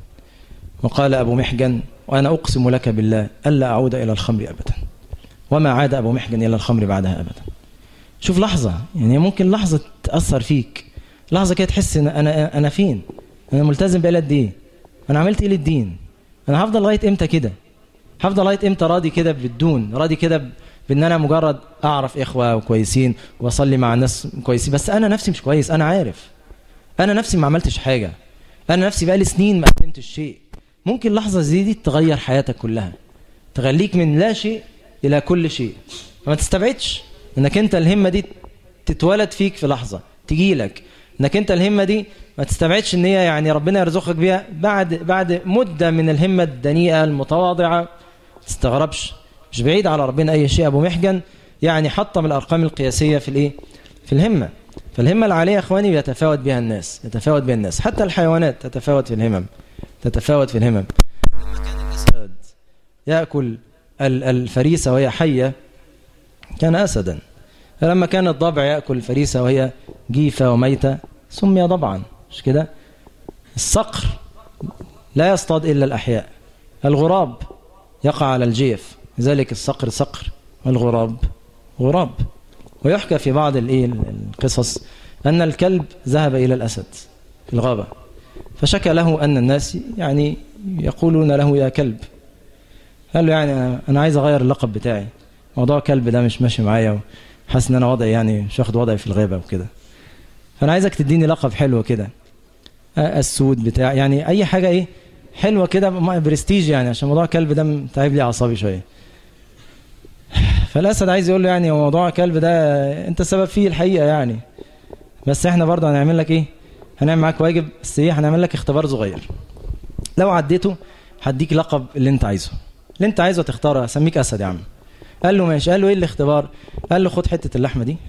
وقال أبو محجن وأنا أقسم لك بالله ألا أعود إلى الخمر أبدا وما عاد أبو محجن إلى الخمر بعدها أبدا شوف لحظة يعني ممكن لحظة تأثر فيك لحظة كده تحس ان انا انا فين انا ملتزم بقالي قد ايه انا عملت ايه للدين انا هفضل لغايه امتى كده هفضل لغايه امتى راضي كده بالدون راضي كده بان انا مجرد اعرف اخوه كويسين واصلي مع ناس كويسين بس انا نفسي مش كويس انا عارف انا نفسي ما عملتش حاجه انا نفسي بقالي سنين ما قدمتش شيء ممكن لحظه زي دي تغير حياتك كلها تخليك من لا شيء الى كل شيء ما تستبعدش انك انت الهمه دي تتولد فيك في لحظه تجي لك انك انت الهمة دي ما تستبعدش ان هي يعني ربنا يرزقك بيها بعد بعد مدة من الهمة الدنيئة المتواضعة تستغربش مش بعيد على ربنا اي شيء ابو محجن يعني حطم الارقام القياسية في الايه في الهمة فالهمة العالية يا اخواني يتفاوت بها الناس يتفاوت بها الناس حتى الحيوانات تتفاوت في الهمم تتفاوت في الهمم كان الاسد يأكل الفريسة وهي حية كان أسدا فلما كان الضبع يأكل الفريسة وهي جيفة وميتة سمي ضبعا مش كده الصقر لا يصطاد إلا الأحياء الغراب يقع على الجيف لذلك الصقر صقر والغراب غراب ويحكى في بعض القصص أن الكلب ذهب إلى الأسد في الغابة فشكى له أن الناس يعني يقولون له يا كلب قال له يعني أنا عايز أغير اللقب بتاعي موضوع كلب ده مش ماشي معايا حاسس ان انا وضعي يعني مش واخد وضعي في الغابه وكده فانا عايزك تديني لقب حلو كده السود بتاع يعني اي حاجه ايه حلوه كده برستيج يعني عشان موضوع الكلب ده تعب لي اعصابي شويه فالاسد عايز يقول له يعني موضوع الكلب ده انت السبب فيه الحقيقه يعني بس احنا برضه هنعمل لك ايه هنعمل معاك واجب بس ايه هنعمل لك اختبار صغير لو عديته هديك لقب اللي انت عايزه اللي انت عايزه تختاره اسميك اسد يا عم قال له ماشي قال له ايه الاختبار قال له خد حته اللحمه دي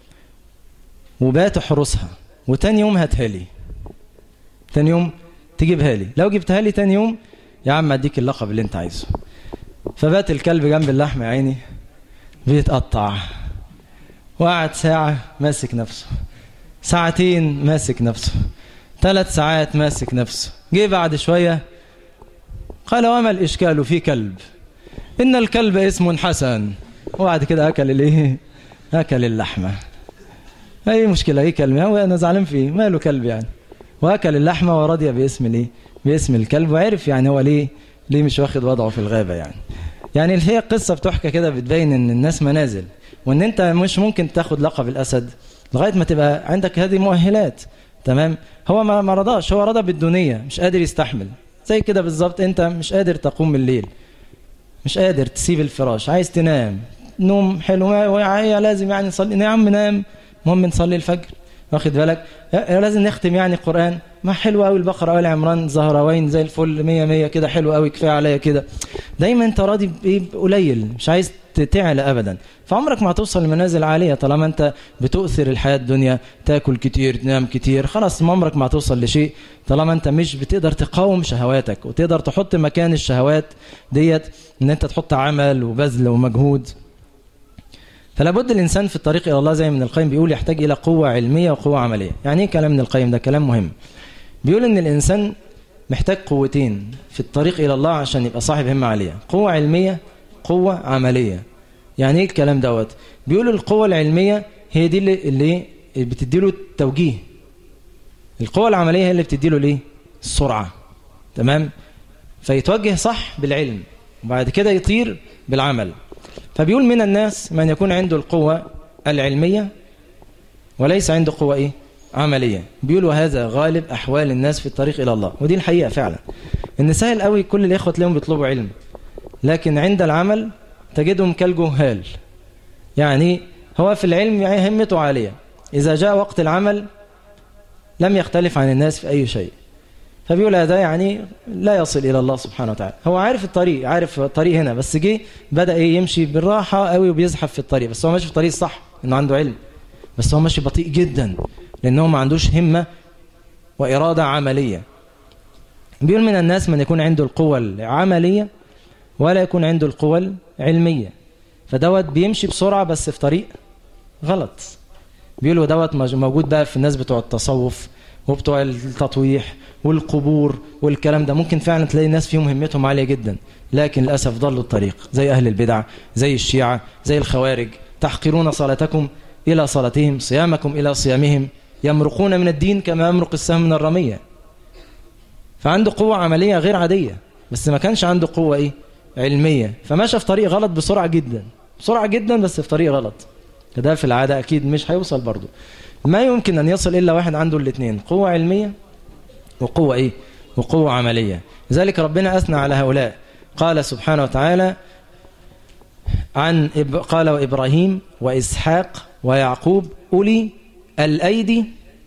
وبات احرسها وتاني يوم هاتها لي تاني يوم تجيبها لي لو جبتها لي تاني يوم يا عم اديك اللقب اللي انت عايزه فبات الكلب جنب اللحم يا عيني بيتقطع وقعد ساعة ماسك نفسه ساعتين ماسك نفسه ثلاث ساعات ماسك نفسه جه بعد شوية قال وما الإشكال في كلب إن الكلب اسم حسن وبعد كده أكل الإيه أكل اللحمة أي مشكلة أي كلمة هو أنا زعلان فيه ماله كلب يعني وأكل اللحمة ورضي باسم الإيه باسم الكلب وعرف يعني هو ليه ليه مش واخد وضعه في الغابة يعني يعني هي قصة بتحكى كده بتبين ان الناس منازل وان انت مش ممكن تاخد لقب الاسد لغاية ما تبقى عندك هذه المؤهلات تمام هو ما ما رضاش هو رضى بالدنيا مش قادر يستحمل زي كده بالظبط انت مش قادر تقوم بالليل مش قادر تسيب الفراش عايز تنام نوم حلو يا لازم يعني نصلي يا عم نام المهم نصلي الفجر واخد بالك لازم نختم يعني قرآن ما حلو قوي البقرة وآل عمران زهراوين زي الفل مية مية كده حلو قوي كفاية عليا كده دايما انت راضي بقليل مش عايز تعلى ابدا فعمرك ما هتوصل لمنازل عاليه طالما انت بتؤثر الحياه الدنيا تاكل كتير تنام كتير خلاص ما عمرك ما هتوصل لشيء طالما انت مش بتقدر تقاوم شهواتك وتقدر تحط مكان الشهوات ديت ان انت تحط عمل وبذل ومجهود فلا بد الانسان في الطريق الى الله زي من القيم بيقول يحتاج الى قوه علميه وقوه عمليه يعني ايه كلام من القيم ده كلام مهم بيقول ان الانسان محتاج قوتين في الطريق الى الله عشان يبقى صاحب همه عاليه قوه علميه قوه عمليه يعني ايه الكلام دوت بيقول القوه العلميه هي دي اللي, اللي بتدي له التوجيه القوه العمليه هي اللي بتدي له الايه السرعه تمام فيتوجه صح بالعلم وبعد كده يطير بالعمل فبيقول من الناس من يكون عنده القوة العلمية وليس عنده قوة إيه؟ عملية بيقولوا هذا غالب أحوال الناس في الطريق إلى الله ودي الحقيقة فعلا إن سهل قوي كل الإخوة تلاقيهم بيطلبوا علم لكن عند العمل تجدهم كالجهال يعني هو في العلم يعني همته عالية إذا جاء وقت العمل لم يختلف عن الناس في أي شيء فبيقول هذا يعني لا يصل إلى الله سبحانه وتعالى هو عارف الطريق عارف الطريق هنا بس جه بدأ إيه يمشي بالراحة قوي وبيزحف في الطريق بس هو ماشي في الطريق الصح إنه عنده علم بس هو ماشي بطيء جدا لأنه ما عندوش همة وإرادة عملية بيقول من الناس من يكون عنده القوة العملية ولا يكون عنده القوة العلمية فدوت بيمشي بسرعة بس في طريق غلط بيقولوا دوت موجود بقى في الناس بتوع التصوف وبتوع التطويح والقبور والكلام ده ممكن فعلا تلاقي الناس فيهم همتهم عالية جدا لكن للأسف ضلوا الطريق زي أهل البدع زي الشيعة زي الخوارج تحقرون صلاتكم إلى صلاتهم صيامكم إلى صيامهم يمرقون من الدين كما يمرق السهم من الرمية فعنده قوة عملية غير عادية بس ما كانش عنده قوة إيه علمية فماشى في طريق غلط بسرعة جدا بسرعة جدا بس في طريق غلط ده في العادة أكيد مش هيوصل برضه ما يمكن أن يصل إلا واحد عنده الاثنين قوة علمية وقوة إيه وقوة عملية لذلك ربنا أثنى على هؤلاء قال سبحانه وتعالى عن قال وإبراهيم وإسحاق ويعقوب أولي الأيدي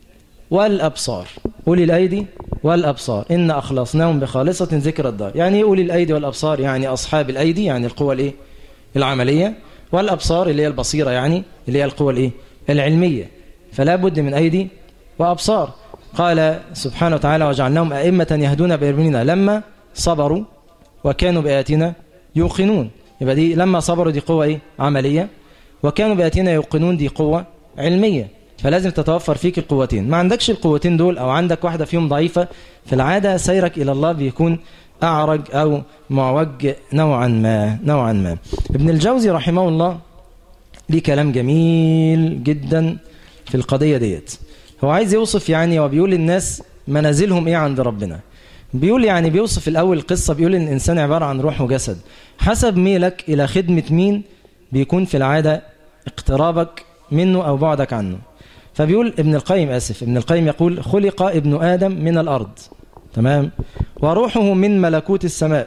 والأبصار أولي الأيدي والأبصار إن أخلصناهم بخالصة ذكر الدار يعني أولي الأيدي والأبصار يعني أصحاب الأيدي يعني القوة الإيه العملية والأبصار اللي هي البصيرة يعني اللي هي القوة الإيه العلمية فلا بد من أيدي وأبصار قال سبحانه وتعالى وجعلناهم أئمة يهدون بإذننا لما صبروا وكانوا بآياتنا يوقنون يبقى دي لما صبروا دي قوة إيه؟ عملية وكانوا بآياتنا يوقنون دي قوة علمية فلازم تتوفر فيك القوتين ما عندكش القوتين دول أو عندك واحدة فيهم ضعيفة في العادة سيرك إلى الله بيكون أعرج أو معوج نوعا ما نوعا ما ابن الجوزي رحمه الله ليه كلام جميل جدا في القضية ديت هو عايز يوصف يعني وبيقول للناس منازلهم ايه عند ربنا بيقول يعني بيوصف الاول القصة بيقول ان الانسان عبارة عن روح وجسد حسب ميلك الى خدمة مين بيكون في العادة اقترابك منه او بعدك عنه فبيقول ابن القيم اسف ابن القيم يقول خلق ابن ادم من الارض تمام وروحه من ملكوت السماء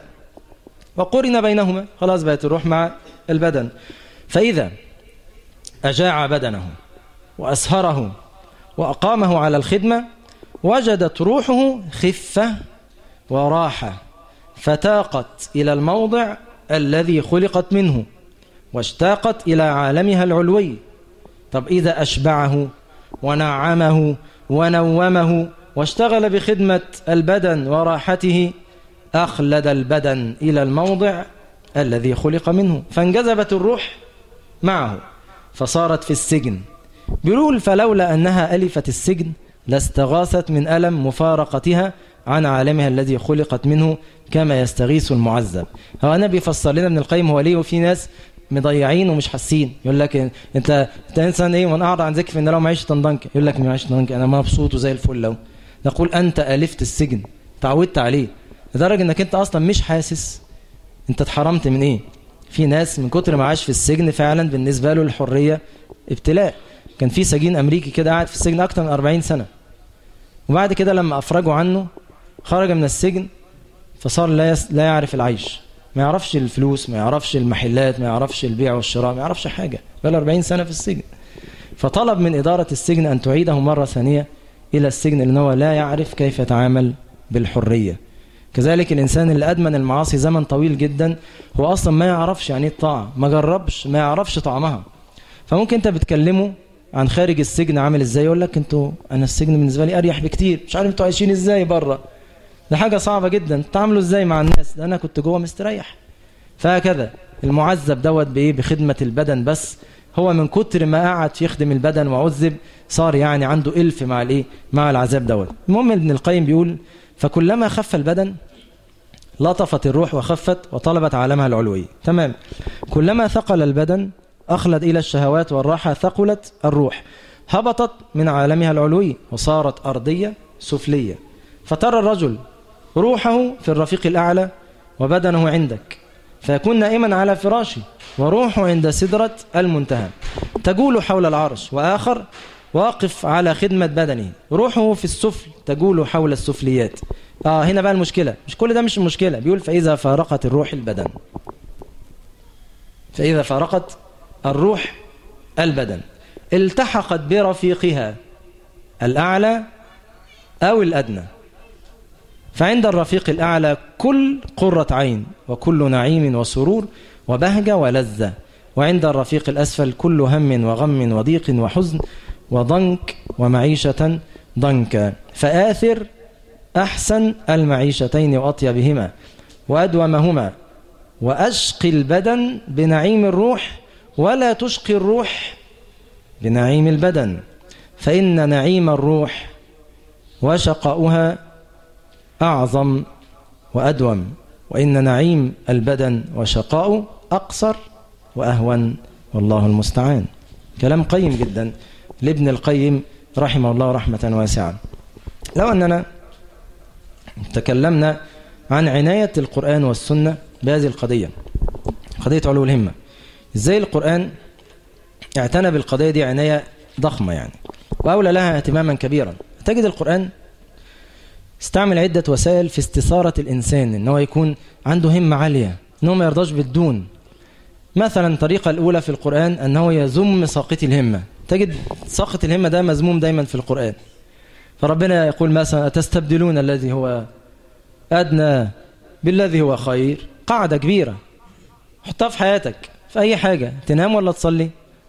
وقرن بينهما خلاص بقت الروح مع البدن فإذا أجاع بدنه وأسهره وأقامه على الخدمة وجدت روحه خفة وراحة فتاقت إلى الموضع الذي خلقت منه واشتاقت إلى عالمها العلوي طب إذا أشبعه ونعمه ونومه واشتغل بخدمة البدن وراحته أخلد البدن إلى الموضع الذي خلق منه فانجذبت الروح معه فصارت في السجن بيقول فلولا أنها ألفت السجن لاستغاثت من ألم مفارقتها عن عالمها الذي خلقت منه كما يستغيث المعذب هو أنا بيفسر لنا من القيم هو ليه وفي ناس مضيعين ومش حاسين يقول لك انت انت انسان ايه من اعرض عن ذكر ان لو معيش تنضنك يقول لك معيش تنضنك انا مبسوط وزي الفل لو نقول انت الفت السجن تعودت عليه لدرجه انك انت اصلا مش حاسس انت اتحرمت من ايه في ناس من كتر ما عاش في السجن فعلا بالنسبه له الحريه ابتلاء كان في سجين امريكي كده قاعد في السجن اكتر من 40 سنه وبعد كده لما افرجوا عنه خرج من السجن فصار لا يس... لا يعرف العيش ما يعرفش الفلوس ما يعرفش المحلات ما يعرفش البيع والشراء ما يعرفش حاجه بقى 40 سنه في السجن فطلب من اداره السجن ان تعيده مره ثانيه الى السجن لان هو لا يعرف كيف يتعامل بالحريه كذلك الإنسان اللي أدمن المعاصي زمن طويل جدا هو أصلا ما يعرفش يعني الطاعة ما جربش ما يعرفش طعمها فممكن أنت بتكلمه عن خارج السجن عامل ازاي يقول لك انتوا انا السجن بالنسبه لي اريح بكتير مش عارف انتوا عايشين ازاي بره ده حاجه صعبه جدا تعاملوا ازاي مع الناس ده انا كنت جوه مستريح فهكذا المعذب دوت بايه بخدمه البدن بس هو من كتر ما قعد يخدم البدن وعذب صار يعني عنده الف مع الايه مع العذاب دوت المهم ابن القيم بيقول فكلما خف البدن لطفت الروح وخفت وطلبت عالمها العلوي تمام كلما ثقل البدن أخلد إلى الشهوات والراحة ثقلت الروح هبطت من عالمها العلوي وصارت أرضية سفلية فترى الرجل روحه في الرفيق الأعلى وبدنه عندك فيكون نائما على فراشه وروحه عند سدرة المنتهى تجول حول العرش وآخر واقف على خدمة بدنه روحه في السفل تجول حول السفليات آه هنا بقى المشكلة مش كل ده مش المشكلة بيقول فإذا فارقت الروح البدن فإذا فارقت الروح البدن التحقت برفيقها الأعلى أو الأدنى فعند الرفيق الأعلى كل قرة عين وكل نعيم وسرور وبهجة ولذة وعند الرفيق الأسفل كل هم وغم وضيق وحزن وضنك ومعيشة ضنكا فآثر أحسن المعيشتين وأطيبهما وأدومهما وأشقي البدن بنعيم الروح ولا تشقي الروح بنعيم البدن فإن نعيم الروح وشقاؤها أعظم وأدوم وإن نعيم البدن وشقاؤه أقصر وأهون والله المستعان كلام قيم جدا لابن القيم رحمه الله رحمة واسعة لو أننا تكلمنا عن عناية القرآن والسنة بهذه القضية قضية علو الهمة ازاي القرآن اعتنى بالقضية دي عناية ضخمة يعني وأولى لها اهتماما كبيرا تجد القرآن استعمل عدة وسائل في استثارة الإنسان إن هو يكون عنده همة عالية إنه ما يرضاش بالدون مثلا الطريقة الأولى في القرآن أنه يذم ساقط الهمة تجد ساقط الهمة ده مذموم دايما في القرآن فربنا يقول مثلا تستبدلون الذي هو أدنى بالذي هو خير قاعدة كبيرة حطها في حياتك في أي حاجة تنام ولا تصلي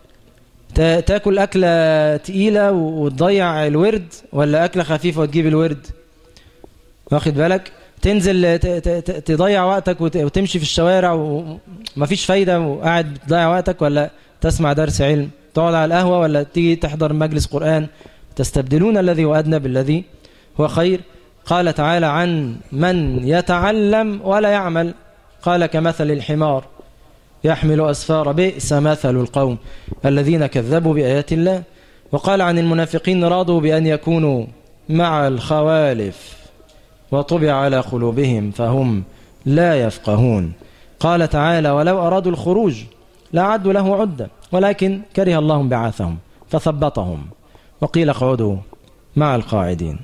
تاكل أكلة تقيلة وتضيع الورد ولا أكلة خفيفة وتجيب الورد واخد بالك تنزل تضيع وقتك وتمشي في الشوارع ومفيش فايدة وقاعد تضيع وقتك ولا تسمع درس علم تقعد على القهوة ولا تيجي تحضر مجلس قرآن تستبدلون الذي هو أدنى بالذي هو خير قال تعالى عن من يتعلم ولا يعمل قال كمثل الحمار يحمل أسفار بئس مثل القوم الذين كذبوا بآيات الله وقال عن المنافقين راضوا بأن يكونوا مع الخوالف وطبع على قلوبهم فهم لا يفقهون قال تعالى ولو أرادوا الخروج لأعدوا له عدة ولكن كره الله بعاثهم فثبطهم وقيل اقعدوا مع القاعدين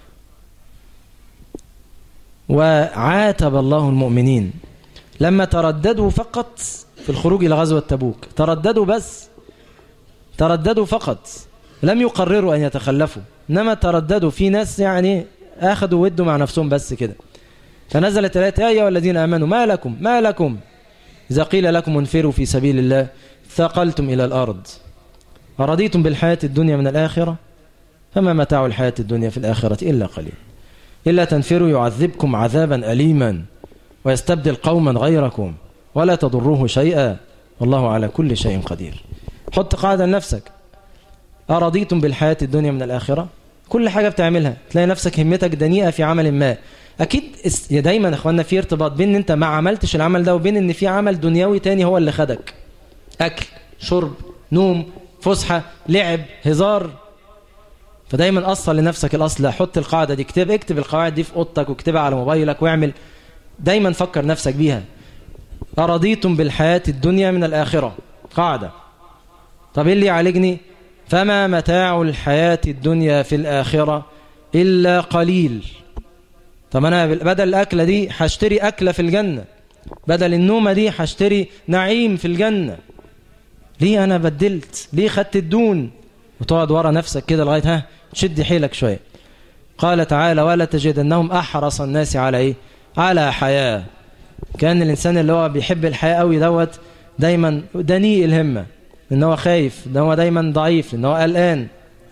وعاتب الله المؤمنين لما ترددوا فقط في الخروج إلى غزوة تبوك ترددوا بس ترددوا فقط لم يقرروا أن يتخلفوا إنما ترددوا في ناس يعني أخذوا ودوا مع نفسهم بس كده فنزلت الآيات يا أيها الذين آمنوا ما لكم ما لكم إذا قيل لكم انفروا في سبيل الله ثقلتم إلى الأرض أرضيتم بالحياة الدنيا من الآخرة فما متاع الحياة الدنيا في الآخرة إلا قليل إلا تنفروا يعذبكم عذابا أليما ويستبدل قوما غيركم ولا تضروه شيئا والله على كل شيء قدير حط قاعدة لنفسك أرضيتم بالحياة الدنيا من الآخرة كل حاجة بتعملها تلاقي نفسك همتك دنيئة في عمل ما أكيد دايما يا أخوانا في ارتباط بين أنت ما عملتش العمل ده وبين أن في عمل دنيوي تاني هو اللي خدك أكل شرب نوم فسحة لعب هزار فدايما أصل لنفسك الأصل حط القاعدة دي اكتب اكتب القواعد دي في أوضتك واكتبها على موبايلك واعمل دايما فكر نفسك بيها أرضيتم بالحياة الدنيا من الآخرة قاعدة طب إيه اللي يعالجني فما متاع الحياة الدنيا في الآخرة إلا قليل طب أنا بدل الأكلة دي هشتري أكلة في الجنة بدل النومة دي هشتري نعيم في الجنة ليه أنا بدلت ليه خدت الدون وتقعد ورا نفسك كده لغاية ها تشد حيلك شوية قال تعالى ولا تجدنهم أحرص الناس على إيه على حياة كان الإنسان اللي هو بيحب الحياة قوي دوت دايما دنيء الهمة إن هو خايف إن هو دايما ضعيف إن هو قلقان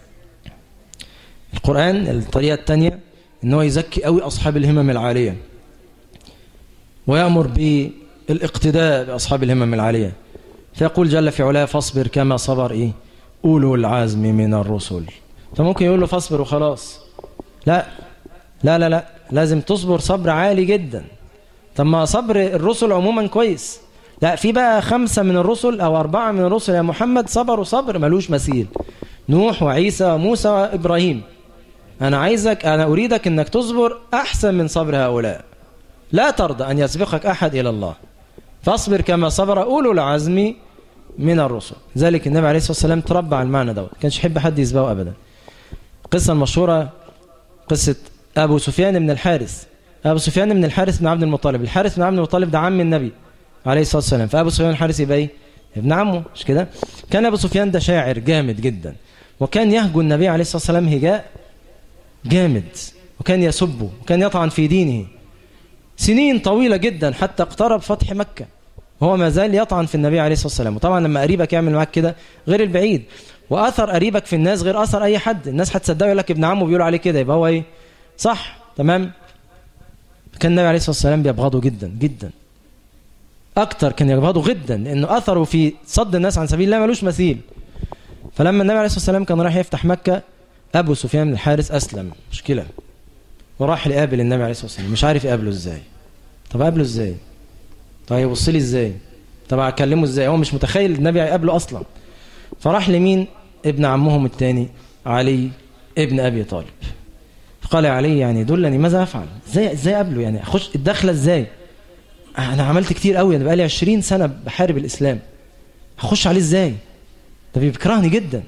القرآن الطريقة الثانية إن هو يزكي قوي أصحاب الهمم العالية ويأمر بالاقتداء بأصحاب الهمم العالية فيقول جل في علاه فاصبر كما صبر إيه أولو العزم من الرسل فممكن يقول له فاصبر وخلاص لا لا لا لا لازم تصبر صبر عالي جدا طب ما صبر الرسل عموما كويس لا في بقى خمسة من الرسل أو أربعة من الرسل يا محمد صبروا صبر ملوش مثيل نوح وعيسى وموسى وإبراهيم أنا عايزك أنا أريدك أنك تصبر أحسن من صبر هؤلاء لا ترضى أن يسبقك أحد إلى الله فاصبر كما صبر أولو العزم من الرسل ذلك النبي عليه الصلاة والسلام تربى على المعنى دوت كانش يحب حد يسبقه أبدا القصة المشهورة قصة أبو سفيان بن الحارث أبو سفيان بن الحارث بن عبد المطلب الحارث بن عبد المطلب ده عم النبي عليه الصلاة والسلام فأبو سفيان الحارث يبقى إيه؟ ابن عمه مش كده كان أبو سفيان ده شاعر جامد جدا وكان يهجو النبي عليه الصلاة والسلام هجاء جامد وكان يسبه وكان يطعن في دينه سنين طويلة جدا حتى اقترب فتح مكة هو ما زال يطعن في النبي عليه الصلاة والسلام وطبعا لما قريبك يعمل معاك كده غير البعيد وأثر قريبك في الناس غير أثر أي حد الناس هتصدقه يقول لك ابن عمه بيقولوا عليه كده يبقى هو إيه صح تمام كان النبي عليه الصلاة والسلام بيبغضه جدا جدا أكتر كان يبغضه جدا لأنه أثره في صد الناس عن سبيل الله ملوش مثيل فلما النبي عليه الصلاة والسلام كان رايح يفتح مكة أبو سفيان بن الحارث أسلم مشكلة وراح لقابل النبي عليه الصلاة والسلام مش عارف يقابله إزاي طب أقابله إزاي طيب يبص لي إزاي طب أكلمه إزاي هو مش متخيل النبي هيقابله أصلا فراح لمين ابن عمهم الثاني علي ابن أبي طالب قال علي يعني دلني ماذا أفعل ازاي ازاي قبله يعني اخش الدخله ازاي انا عملت كتير قوي انا بقالي 20 سنه بحارب الاسلام هخش عليه ازاي ده بيكرهني جدا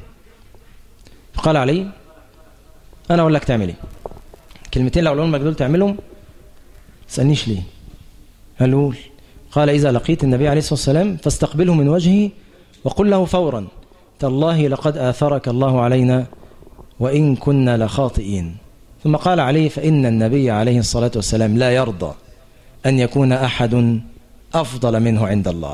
قال علي انا اقول لك تعمل ايه كلمتين لو لهم دول تعملهم تسالنيش ليه قال قول قال اذا لقيت النبي عليه الصلاه والسلام فاستقبله من وجهه وقل له فورا تالله لقد اثرك الله علينا وان كنا لخاطئين ثم قال عليه فإن النبي عليه الصلاة والسلام لا يرضى أن يكون أحد أفضل منه عند الله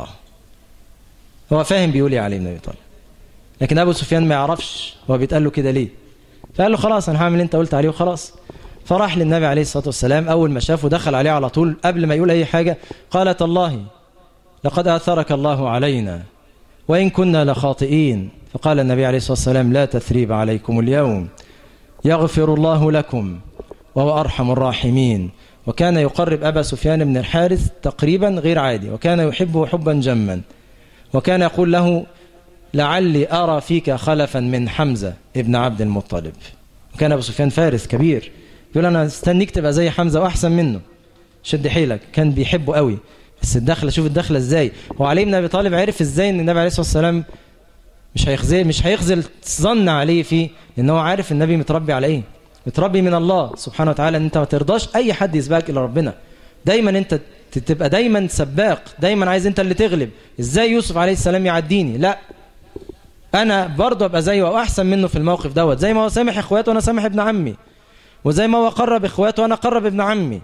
هو فاهم بيقول يا علي بن أبي طالب لكن أبو سفيان ما يعرفش هو بيتقال له كده ليه فقال له خلاص أنا هعمل اللي أنت قلت عليه وخلاص فراح للنبي عليه الصلاة والسلام أول ما شافه دخل عليه على طول قبل ما يقول أي حاجة قالت الله لقد آثرك الله علينا وإن كنا لخاطئين فقال النبي عليه الصلاة والسلام لا تثريب عليكم اليوم يغفر الله لكم وهو أرحم الراحمين وكان يقرب أبا سفيان بن الحارث تقريبا غير عادي وكان يحبه حبا جما وكان يقول له لعلي أرى فيك خلفا من حمزة ابن عبد المطلب وكان أبو سفيان فارس كبير يقول أنا استنيك تبقى زي حمزة وأحسن منه شد حيلك كان بيحبه قوي بس الدخلة شوف الدخلة ازاي وعلي بن أبي طالب عرف ازاي ان النبي عليه الصلاة والسلام مش هيخزل مش هيخزل ظن عليه فيه لان هو عارف النبي متربي على ايه متربي من الله سبحانه وتعالى ان انت ما ترضاش اي حد يسبقك الى ربنا دايما انت تبقى دايما سباق دايما عايز انت اللي تغلب ازاي يوسف عليه السلام يعديني لا انا برضه ابقى زيه او احسن منه في الموقف دوت زي ما هو سامح اخواته وانا سامح ابن عمي وزي ما هو قرب اخواته وانا قرب ابن عمي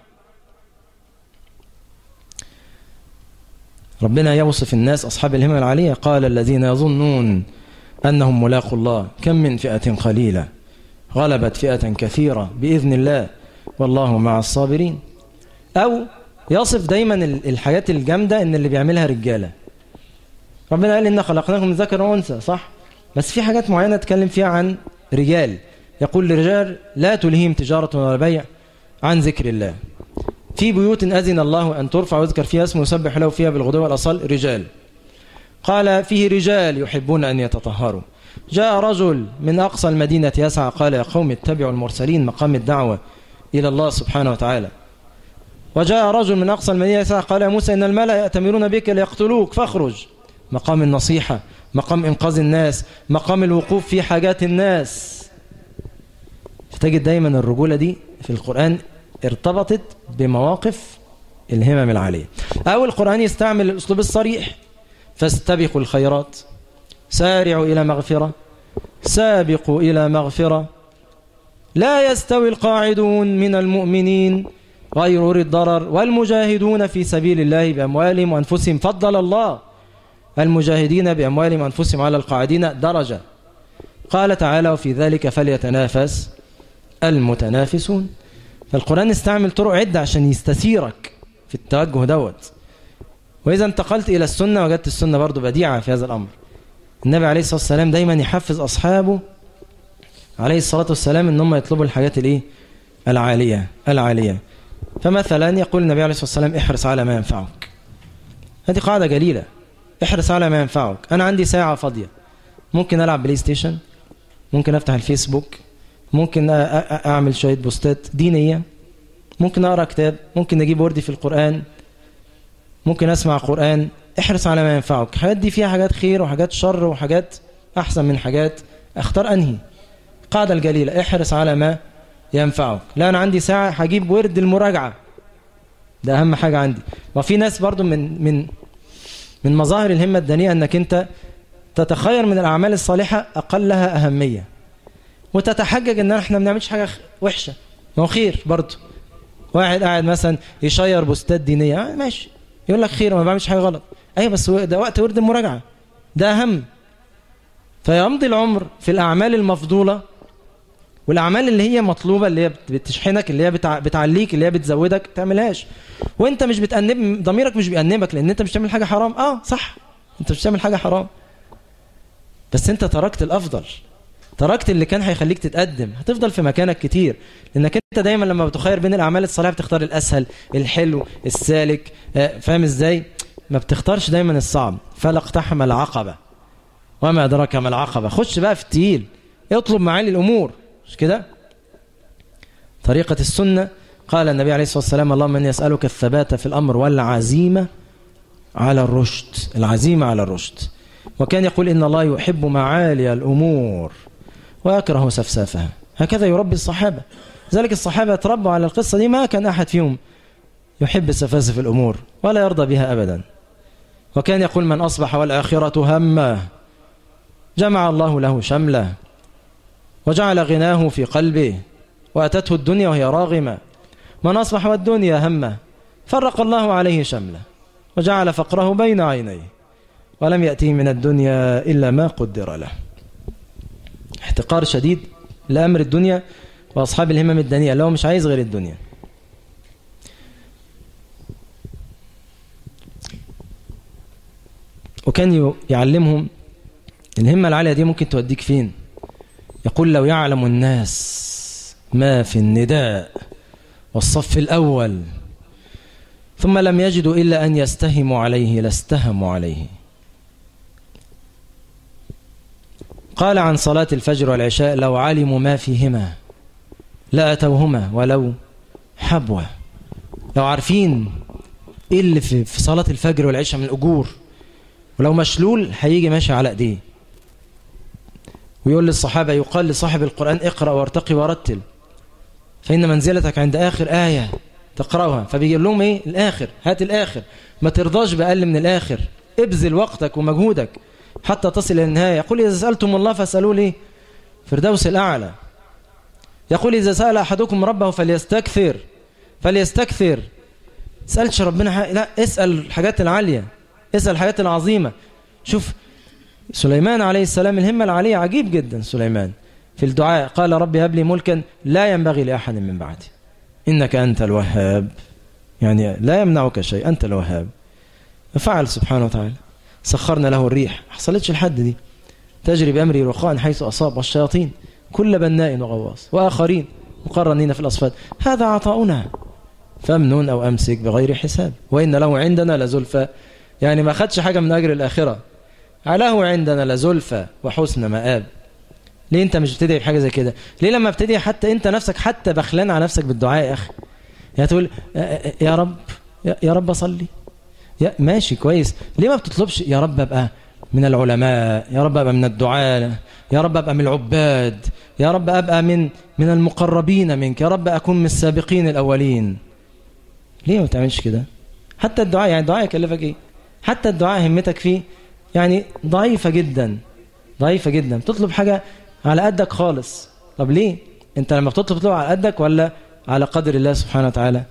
ربنا يوصف الناس اصحاب الهمم العاليه قال الذين يظنون أنهم ملاقوا الله كم من فئة قليلة غلبت فئة كثيرة بإذن الله والله مع الصابرين أو يصف دايما الحاجات الجامدة إن اللي بيعملها رجالة ربنا قال إن خلقناكم من ذكر وأنثى صح بس في حاجات معينة اتكلم فيها عن رجال يقول للرجال لا تلهيهم تجارة ولا بيع عن ذكر الله في بيوت أذن الله أن ترفع ويذكر فيها اسمه يسبح له فيها بالغدو والأصال رجال قال فيه رجال يحبون أن يتطهروا جاء رجل من أقصى المدينة يسعى قال يا قوم اتبعوا المرسلين مقام الدعوة إلى الله سبحانه وتعالى وجاء رجل من أقصى المدينة يسعى قال يا موسى إن الملأ يأتمرون بك ليقتلوك فاخرج مقام النصيحة مقام إنقاذ الناس مقام الوقوف في حاجات الناس فتجد دايما الرجولة دي في القرآن ارتبطت بمواقف الهمم العالية أو القرآن يستعمل الأسلوب الصريح فاستبقوا الخيرات سارعوا إلى مغفرة سابقوا إلى مغفرة لا يستوي القاعدون من المؤمنين غير أولي الضرر والمجاهدون في سبيل الله بأموالهم وأنفسهم فضل الله المجاهدين بأموالهم وأنفسهم على القاعدين درجة قال تعالى وفي ذلك فليتنافس المتنافسون فالقرآن استعمل طرق عدة عشان يستثيرك في التوجه دوت وإذا انتقلت إلى السنة وجدت السنة برضو بديعة في هذا الأمر النبي عليه الصلاة والسلام دايما يحفز أصحابه عليه الصلاة والسلام ان هم يطلبوا الحاجات الايه العالية العالية فمثلا يقول النبي عليه الصلاة والسلام احرص على ما ينفعك هذه قاعدة جليلة احرص على ما ينفعك أنا عندي ساعة فاضية ممكن ألعب بلاي ستيشن ممكن أفتح الفيسبوك ممكن أعمل شوية بوستات دينية ممكن أقرأ كتاب ممكن أجيب وردي في القرآن ممكن أسمع قرآن احرص على ما ينفعك الحاجات دي فيها حاجات خير وحاجات شر وحاجات أحسن من حاجات اختار أنهي القاعدة الجليلة احرص على ما ينفعك لا أنا عندي ساعة هجيب ورد المراجعة ده أهم حاجة عندي وفي ناس برضو من من من مظاهر الهمة الدنيئة أنك أنت تتخير من الأعمال الصالحة أقلها أهمية وتتحجج أن احنا ما بنعملش حاجة وحشة ما هو خير برضو واحد قاعد مثلا يشير بوستات دينية آه ماشي يقول لك خير ما بعملش حاجة غلط أيوة بس ده وقت ورد المراجعة ده أهم فيمضي العمر في الأعمال المفضولة والاعمال اللي هي مطلوبه اللي هي بتشحنك اللي هي بتعليك اللي هي بتزودك تعملهاش وانت مش بتأنب ضميرك مش بيأنبك لان انت مش بتعمل حاجه حرام اه صح انت مش بتعمل حاجه حرام بس انت تركت الافضل تركت اللي كان هيخليك تتقدم هتفضل في مكانك كتير لانك انت دايما لما بتخير بين الاعمال الصالحه بتختار الاسهل الحلو السالك فاهم ازاي ما بتختارش دايما الصعب فلا اقتحم العقبه وما ادراك ما العقبه خش بقى في التقيل اطلب معالي الامور مش كده طريقة السنة قال النبي عليه الصلاة والسلام اللهم أني أسألك الثبات في الأمر والعزيمة على الرشد العزيمة على الرشد وكان يقول إن الله يحب معالي الأمور ويكره سفسافها هكذا يربي الصحابة ذلك الصحابة تربوا على القصة دي ما كان أحد فيهم يحب سفاسف الأمور ولا يرضى بها أبدا وكان يقول من أصبح والآخرة همه جمع الله له شمله وجعل غناه في قلبه وأتته الدنيا وهي راغمة من أصبح والدنيا همه فرق الله عليه شمله وجعل فقره بين عينيه ولم يأتيه من الدنيا إلا ما قدر له احتقار شديد لأمر الدنيا وأصحاب الهمم الدنيا لو مش عايز غير الدنيا وكان يعلمهم الهمة العالية دي ممكن توديك فين يقول لو يعلم الناس ما في النداء والصف الأول ثم لم يجدوا إلا أن يستهموا عليه لاستهموا عليه قال عن صلاة الفجر والعشاء لو علموا ما فيهما لأتوهما ولو حبوة لو عارفين ايه اللي في صلاة الفجر والعشاء من الأجور ولو مشلول هيجي ماشي على ايديه ويقول للصحابة يقال لصاحب القرآن اقرأ وارتقي ورتل فإن منزلتك عند آخر آية تقرأها فبيجي لهم إيه الآخر هات الآخر ما ترضاش بأقل من الآخر ابذل وقتك ومجهودك حتى تصل إلى النهاية يقول إذا سألتم الله فاسألوا لي فردوس الأعلى يقول إذا سأل أحدكم ربه فليستكثر فليستكثر سألتش ربنا لا اسأل الحاجات العالية اسأل الحاجات العظيمة شوف سليمان عليه السلام الهمة العالية عجيب جدا سليمان في الدعاء قال ربي هب لي ملكا لا ينبغي لأحد من بعدي إنك أنت الوهاب يعني لا يمنعك شيء أنت الوهاب فعل سبحانه وتعالى سخرنا له الريح حصلتش الحد دي تجري بأمري رخاء حيث أصاب والشياطين كل بناء وغواص وآخرين مقرنين في الأصفاد هذا عطاؤنا فامنون أو أمسك بغير حساب وإن له عندنا لزلفى يعني ما خدش حاجة من أجر الآخرة علاه عندنا لزلفى وحسن مآب ليه انت مش بتدعي بحاجه زي كده ليه لما بتدعي حتى انت نفسك حتى بخلان على نفسك بالدعاء يا اخي يعني تقول يا رب يا رب اصلي يا ماشي كويس ليه ما بتطلبش يا رب ابقى من العلماء يا رب ابقى من الدعاء يا رب ابقى من العباد يا رب ابقى من من المقربين منك يا رب اكون من السابقين الاولين ليه ما بتعملش كده حتى الدعاء يعني الدعاء يكلفك ايه حتى الدعاء همتك فيه يعني ضعيفة جدا ضعيفة جدا تطلب حاجة على قدك خالص طب ليه انت لما بتطلب تطلب على قدك ولا على قدر الله سبحانه وتعالى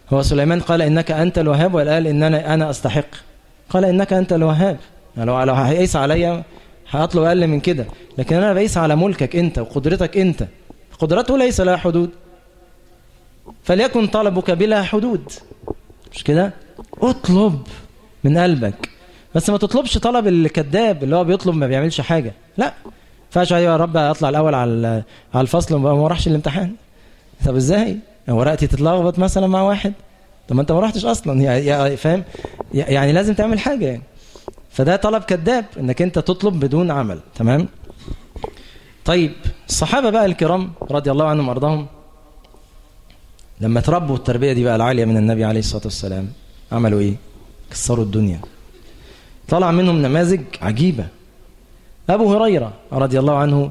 هو سليمان قال إنك أنت الوهاب ولا قال إن أنا, أنا أستحق قال إنك أنت الوهاب يعني لو لو هيقيس عليا هطلب أقل من كده لكن أنا بقيس على ملكك أنت وقدرتك أنت قدرته ليس لها حدود فليكن طلبك بلا حدود مش كده اطلب من قلبك بس ما تطلبش طلب الكذاب اللي هو بيطلب ما بيعملش حاجة لا فاش ايوه يا رب اطلع الاول على على الفصل وما راحش الامتحان طب ازاي ورقتي تتلخبط مثلا مع واحد طب ما انت ما رحتش اصلا يعني فاهم يعني لازم تعمل حاجة يعني فده طلب كذاب انك انت تطلب بدون عمل تمام طيب الصحابة بقى الكرام رضي الله عنهم وارضاهم لما تربوا التربية دي بقى العالية من النبي عليه الصلاة والسلام عملوا ايه كسروا الدنيا طلع منهم نماذج عجيبة أبو هريرة رضي الله عنه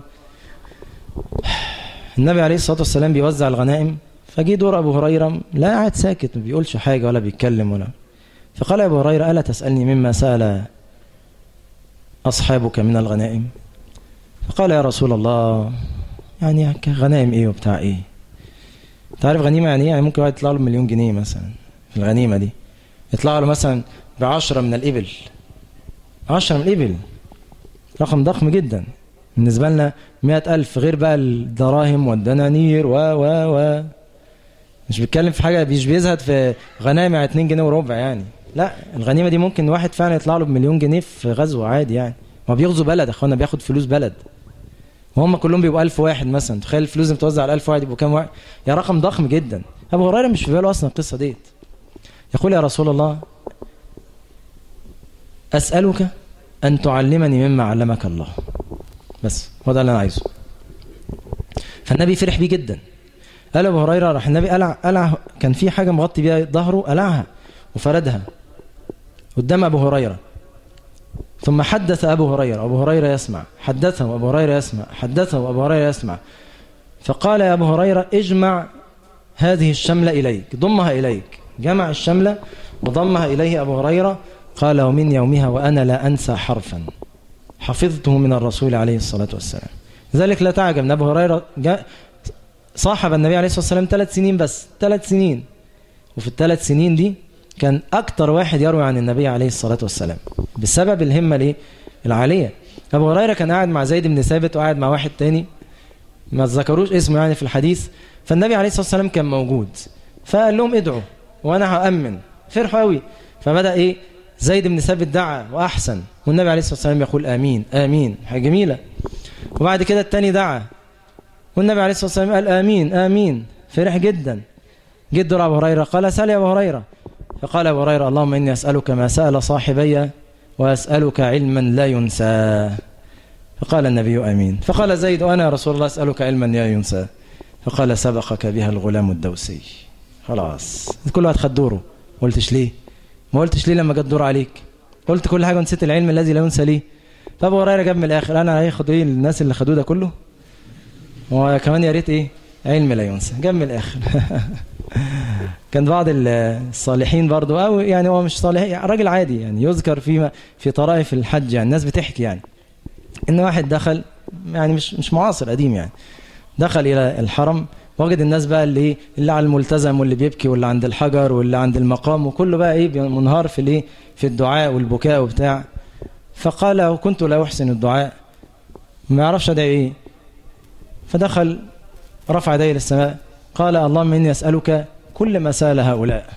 النبي عليه الصلاة والسلام بيوزع الغنائم فجي دور أبو هريرة لا قاعد ساكت ما بيقولش حاجة ولا بيتكلم ولا فقال أبو هريرة ألا تسألني مما سأل أصحابك من الغنائم فقال يا رسول الله يعني غنائم إيه وبتاع إيه تعرف غنيمة يعني إيه يعني ممكن واحد يطلع له مليون جنيه مثلا في الغنيمة دي يطلع له مثلا بعشرة من الإبل عشرة من الإبل رقم ضخم جدا بالنسبة لنا مئة ألف غير بقى الدراهم والدنانير و و و مش بيتكلم في حاجة مش بيزهد في غنائم يعني 2 جنيه وربع يعني لا الغنيمة دي ممكن واحد فعلا يطلع له بمليون جنيه في غزوة عادي يعني ما بيغزو بلد اخوانا بياخد فلوس بلد وهم كلهم بيبقوا 1000 واحد مثلا تخيل الفلوس متوزع على 1000 واحد يبقوا كام واحد يا رقم ضخم جدا ابو هريره مش في باله اصلا القصه ديت يقول يا رسول الله اسالك ان تعلمني مما علمك الله بس هو ده اللي انا عايزه فالنبي فرح بيه جدا قال ابو هريره راح النبي قلع قلع كان في حاجه مغطي بيها ظهره قلعها وفردها قدام ابو هريره ثم حدث ابو هريره ابو هريره يسمع حدثه ابو هريره يسمع حدثه ابو هريره يسمع فقال يا ابو هريره اجمع هذه الشمله اليك ضمها اليك جمع الشمله وضمها اليه ابو هريره قال ومن يومها وانا لا انسى حرفا حفظته من الرسول عليه الصلاه والسلام ذلك لا تعجب ان ابو هريره جاء صاحب النبي عليه الصلاه والسلام ثلاث سنين بس ثلاث سنين وفي الثلاث سنين دي كان أكتر واحد يروي عن النبي عليه الصلاة والسلام بسبب الهمة ليه العالية أبو هريرة كان قاعد مع زيد بن ثابت وقاعد مع واحد تاني ما ذكروش اسمه يعني في الحديث فالنبي عليه الصلاة والسلام كان موجود فقال لهم ادعوا وأنا هأمن فرحوا قوي فبدأ إيه زيد بن ثابت دعا وأحسن والنبي عليه الصلاة والسلام يقول آمين آمين حاجة جميلة وبعد كده التاني دعا والنبي عليه الصلاة والسلام قال آمين آمين فرح جدا جد أبو هريرة قال سأل يا أبو هريرة فقال أبو هريرة اللهم إني أسألك ما سأل صاحبي وأسألك علما لا ينسى فقال النبي أمين فقال زيد وأنا يا رسول الله أسألك علما لا ينسى فقال سبقك بها الغلام الدوسي خلاص كل واحد خد دوره ما قلتش ليه ما قلتش ليه لما جت دور عليك قلت كل حاجة ونسيت العلم الذي لا ينسى ليه فأبو هريرة جاب من الآخر أنا هياخد إيه الناس اللي خدوه ده كله وكمان يا ريت إيه علم لا ينسى جاب من الآخر كان بعض الصالحين برضو أو يعني هو مش صالح يعني راجل عادي يعني يذكر في في طرائف الحج يعني الناس بتحكي يعني إن واحد دخل يعني مش مش معاصر قديم يعني دخل إلى الحرم وجد الناس بقى اللي اللي على الملتزم واللي بيبكي واللي عند الحجر واللي عند المقام وكله بقى ايه منهار في الايه في الدعاء والبكاء وبتاع فقال وكنت لا احسن الدعاء ما يعرفش ادعي ايه فدخل رفع يديه للسماء قال اللهم اني اسالك كل ما سال هؤلاء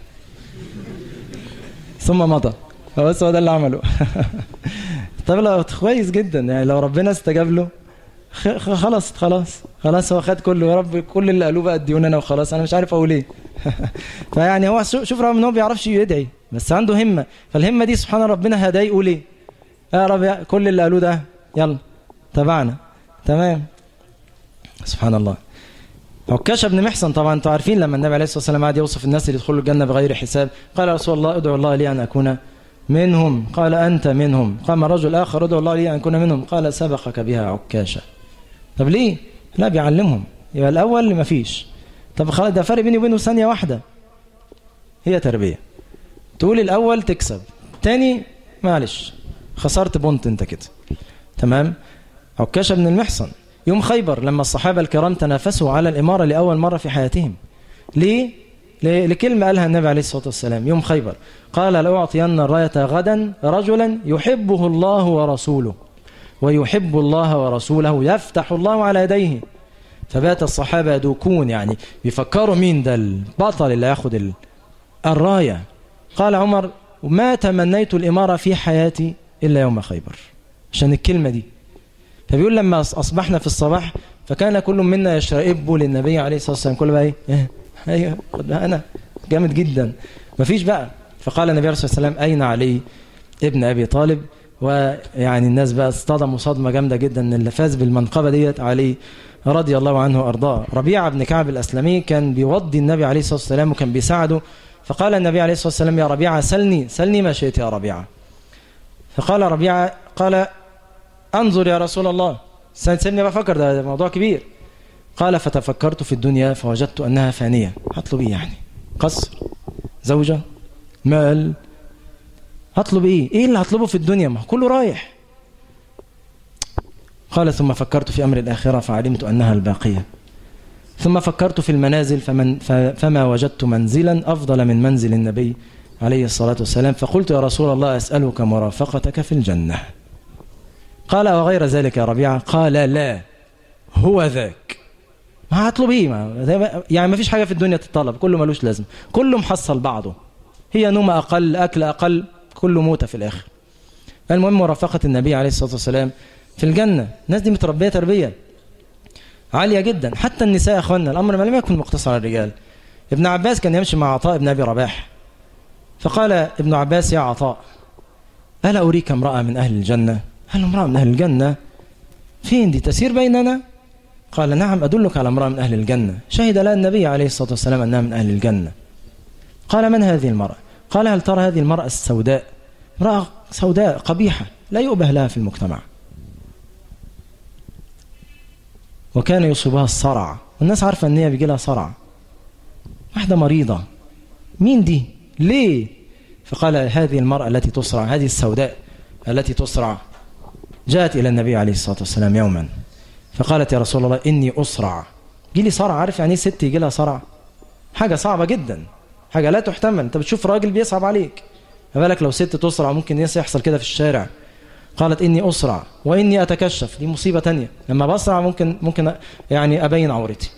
ثم مضى فبس هو ده اللي عمله طب لو كويس جدا يعني لو ربنا استجاب له خلاص خلاص خلاص هو خد كله يا رب كل اللي قالوه بقى اديوني انا وخلاص انا مش عارف اقول ايه فيعني هو شوف رغم ان هو ما بيعرفش يدعي بس عنده همه فالهمه دي سبحان ربنا هداه يقول ايه يا رب كل اللي قالوه ده يلا تبعنا تمام سبحان الله عكاشه بن محسن طبعا انتوا عارفين لما النبي عليه الصلاه والسلام قعد يوصف الناس اللي يدخلوا الجنه بغير حساب قال يا رسول الله ادعو الله لي ان اكون منهم قال انت منهم قام رجل اخر ادعو الله لي ان اكون منهم قال سبقك بها عكاشه طب ليه لا بيعلمهم يبقى الاول ما فيش طب خلاص ده فرق بيني وبينه ثانيه واحده هي تربيه تقول الاول تكسب تاني معلش خسرت بونت انت كده تمام عكاشه بن المحصن يوم خيبر لما الصحابة الكرام تنافسوا على الإمارة لأول مرة في حياتهم ليه؟ لكلمة قالها النبي عليه الصلاة والسلام يوم خيبر قال لأعطين الراية غدا رجلا يحبه الله ورسوله ويحب الله ورسوله يفتح الله على يديه فبات الصحابة يدوكون يعني بيفكروا مين ده البطل اللي ياخد الراية قال عمر ما تمنيت الإمارة في حياتي إلا يوم خيبر عشان الكلمة دي فبيقول لما أصبحنا في الصباح فكان كل منا يشرئب للنبي عليه الصلاة والسلام كل بقى ايه ايوه خد انا جامد جدا مفيش بقى فقال النبي عليه الصلاة والسلام أين علي ابن أبي طالب ويعني الناس بقى اصطدموا صدمة جامدة جدا ان اللي فاز بالمنقبة ديت علي رضي الله عنه وأرضاه ربيعة بن كعب الأسلمي كان بيوضي النبي عليه الصلاة والسلام وكان بيساعده فقال النبي عليه الصلاة والسلام يا ربيعة سلني سلني ما شئت يا ربيعة فقال ربيعة قال انظر يا رسول الله سيبني بفكر ده موضوع كبير قال فتفكرت في الدنيا فوجدت أنها فانية هطلب إيه يعني قصر زوجة مال هطلب إيه إيه اللي هطلبه في الدنيا ما كله رايح قال ثم فكرت في أمر الآخرة فعلمت أنها الباقية ثم فكرت في المنازل فمن فما وجدت منزلا أفضل من منزل النبي عليه الصلاة والسلام فقلت يا رسول الله أسألك مرافقتك في الجنة قال وغير ذلك يا ربيعة قال لا هو ذاك ما هطلب ايه ما يعني ما فيش حاجة في الدنيا تتطلب كله ملوش لازم كله محصل بعضه هي نوم أقل أكل أقل كله موتة في الآخر المهم مرافقة النبي عليه الصلاة والسلام في الجنة الناس دي متربية تربية عالية جدا حتى النساء يا أخوانا الأمر ما لم يكن مقتصر على الرجال ابن عباس كان يمشي مع عطاء بن أبي رباح فقال ابن عباس يا عطاء ألا أريك امرأة من أهل الجنة هل امرأة من أهل الجنة فين دي تسير بيننا قال نعم أدلك على امرأة من أهل الجنة شهد لها النبي عليه الصلاة والسلام أنها من أهل الجنة قال من هذه المرأة قال هل ترى هذه المرأة السوداء امرأة سوداء قبيحة لا يؤبه لها في المجتمع وكان يصيبها الصرع والناس عارفة أن هي بيجي لها صرع واحدة مريضة مين دي ليه فقال هذه المرأة التي تصرع هذه السوداء التي تصرع جاءت إلى النبي عليه الصلاة والسلام يوما فقالت يا رسول الله إني أسرع جي لي صرع عارف يعني ست يجي لها صرع حاجة صعبة جدا حاجة لا تحتمل أنت بتشوف راجل بيصعب عليك ما بالك لو ست تسرع ممكن يحصل كده في الشارع قالت إني أسرع وإني أتكشف دي مصيبة تانية لما بسرع ممكن ممكن يعني أبين عورتي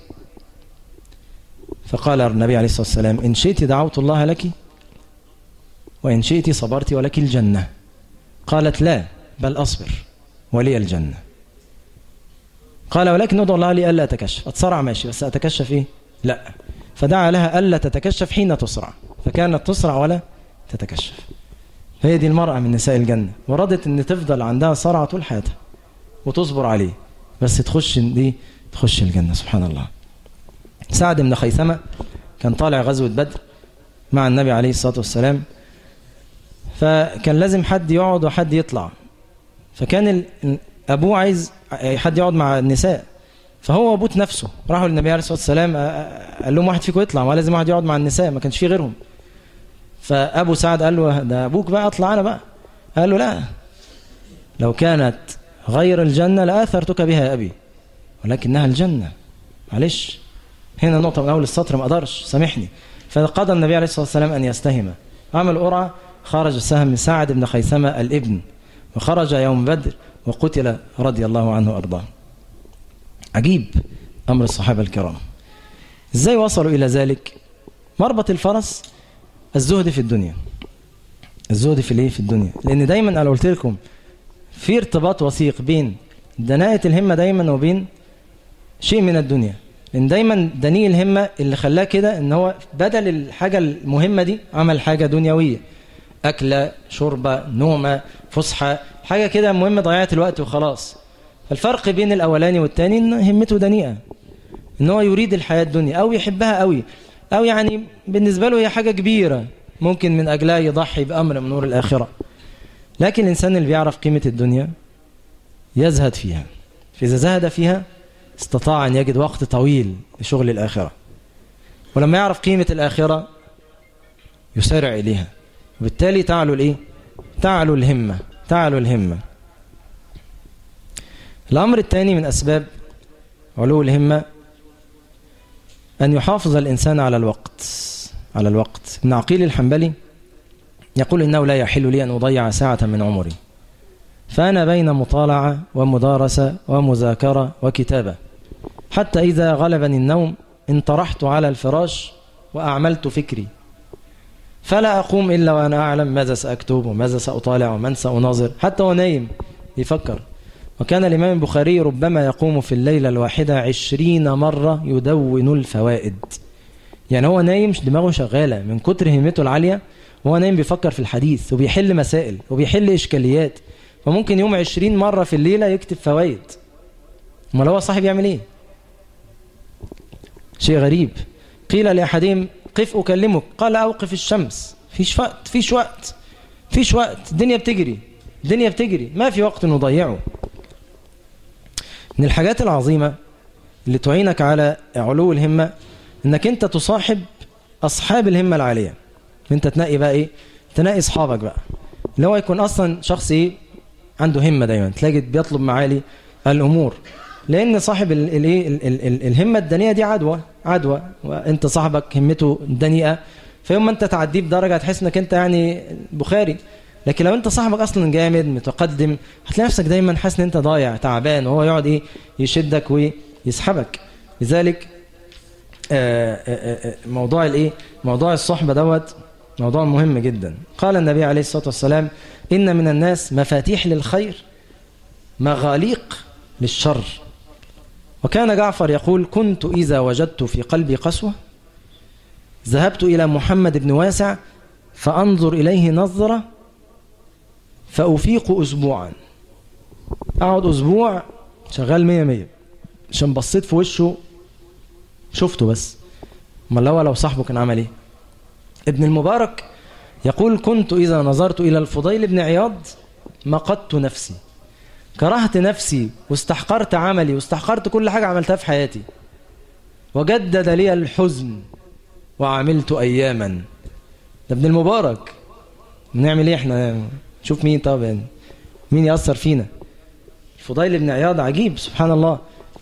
فقال النبي عليه الصلاة والسلام إن شئت دعوت الله لك وإن شئت صبرت ولك الجنة قالت لا بل أصبر ولي الجنة قال ولكن ادعو الله لي ألا أتكشف أتصرع ماشي بس أتكشف إيه لا فدعا لها ألا تتكشف حين تصرع فكانت تصرع ولا تتكشف هي دي المرأة من نساء الجنة ورضت ان تفضل عندها صرع طول حياتها وتصبر عليه بس تخش دي تخش الجنة سبحان الله سعد بن خيثمة كان طالع غزوة بدر مع النبي عليه الصلاة والسلام فكان لازم حد يقعد وحد يطلع فكان أبوه عايز حد يقعد مع النساء فهو أبوه نفسه راحوا للنبي عليه الصلاة والسلام قال لهم واحد فيكم يطلع ما لازم واحد يقعد مع النساء ما كانش فيه غيرهم فأبو سعد قال له ده أبوك بقى أطلع أنا بقى قال له لا لو كانت غير الجنة لآثرتك بها يا أبي ولكنها الجنة معلش هنا نقطة من أول السطر ما أقدرش سامحني فقضى النبي عليه الصلاة والسلام أن يستهم عمل قرعة خرج السهم من سعد بن خيثمة الابن وخرج يوم بدر وقتل رضي الله عنه وأرضاه عجيب أمر الصحابة الكرام ازاي وصلوا إلى ذلك مربط الفرس الزهد في الدنيا الزهد في الايه في الدنيا لان دايما انا قلت لكم في ارتباط وثيق بين دناءة الهمة دايما وبين شيء من الدنيا لان دايما دنيء الهمة اللي خلاه كده ان هو بدل الحاجة المهمة دي عمل حاجة دنيوية أكلة شربة نومة فسحة حاجة كده مهمة ضيعت الوقت وخلاص فالفرق بين الأولاني والتاني إن همته دنيئة إن هو يريد الحياة الدنيا أو يحبها قوي أو يعني بالنسبة له هي حاجة كبيرة ممكن من أجلها يضحي بأمر من نور الآخرة لكن الإنسان اللي بيعرف قيمة الدنيا يزهد فيها فإذا زهد فيها استطاع أن يجد وقت طويل لشغل الآخرة ولما يعرف قيمة الآخرة يسارع إليها وبالتالي تعلو الإيه؟ تعلو الهمة تعلو الهمة الأمر الثاني من أسباب علو الهمة أن يحافظ الإنسان على الوقت على الوقت ابن عقيل الحنبلي يقول إنه لا يحل لي أن أضيع ساعة من عمري فأنا بين مطالعة ومدارسة ومذاكرة وكتابة حتى إذا غلبني النوم انطرحت على الفراش وأعملت فكري فلا أقوم إلا وأنا أعلم ماذا سأكتب وماذا سأطالع ومن سأناظر حتى هو نايم يفكر وكان الإمام البخاري ربما يقوم في الليلة الواحدة عشرين مرة يدون الفوائد يعني هو نايم دماغه شغالة من كتر همته العالية وهو نايم بيفكر في الحديث وبيحل مسائل وبيحل إشكاليات فممكن يوم عشرين مرة في الليلة يكتب فوائد امال هو صاحب يعمل ايه شيء غريب قيل لأحدهم قف أكلمك قال أوقف الشمس فيش وقت فيش وقت فيش وقت الدنيا بتجري الدنيا بتجري ما في وقت نضيعه من الحاجات العظيمة اللي تعينك على علو الهمة انك انت تصاحب اصحاب الهمة العالية انت تنقي بقى ايه تنقي اصحابك بقى اللي هو يكون اصلا شخص ايه عنده همة دايما تلاقي بيطلب معالي الامور لان صاحب الايه الهمة الدنيئة دي عدوى عدوى وانت صاحبك همته دنيئة فيوم ما انت تعديه بدرجة هتحس انك انت يعني بخاري لكن لو انت صاحبك اصلا جامد متقدم هتلاقي نفسك دايما حاسس ان انت ضايع تعبان وهو يقعد ايه يشدك ويسحبك لذلك موضوع الايه موضوع الصحبه دوت موضوع مهم جدا قال النبي عليه الصلاه والسلام ان من الناس مفاتيح للخير مغاليق للشر وكان جعفر يقول كنت اذا وجدت في قلبي قسوه ذهبت الى محمد بن واسع فانظر اليه نظره فأفيق أسبوعا أقعد أسبوع شغال مية مية عشان بصيت في وشه شفته بس ما هو لو صاحبه كان عمل ايه ابن المبارك يقول كنت إذا نظرت إلى الفضيل بن عياض مقدت نفسي كرهت نفسي واستحقرت عملي واستحقرت كل حاجة عملتها في حياتي وجدد لي الحزن وعملت أياما ده ابن المبارك نعمل ايه احنا شوف مين طب مين يأثر فينا الفضيل بن عياض عجيب سبحان الله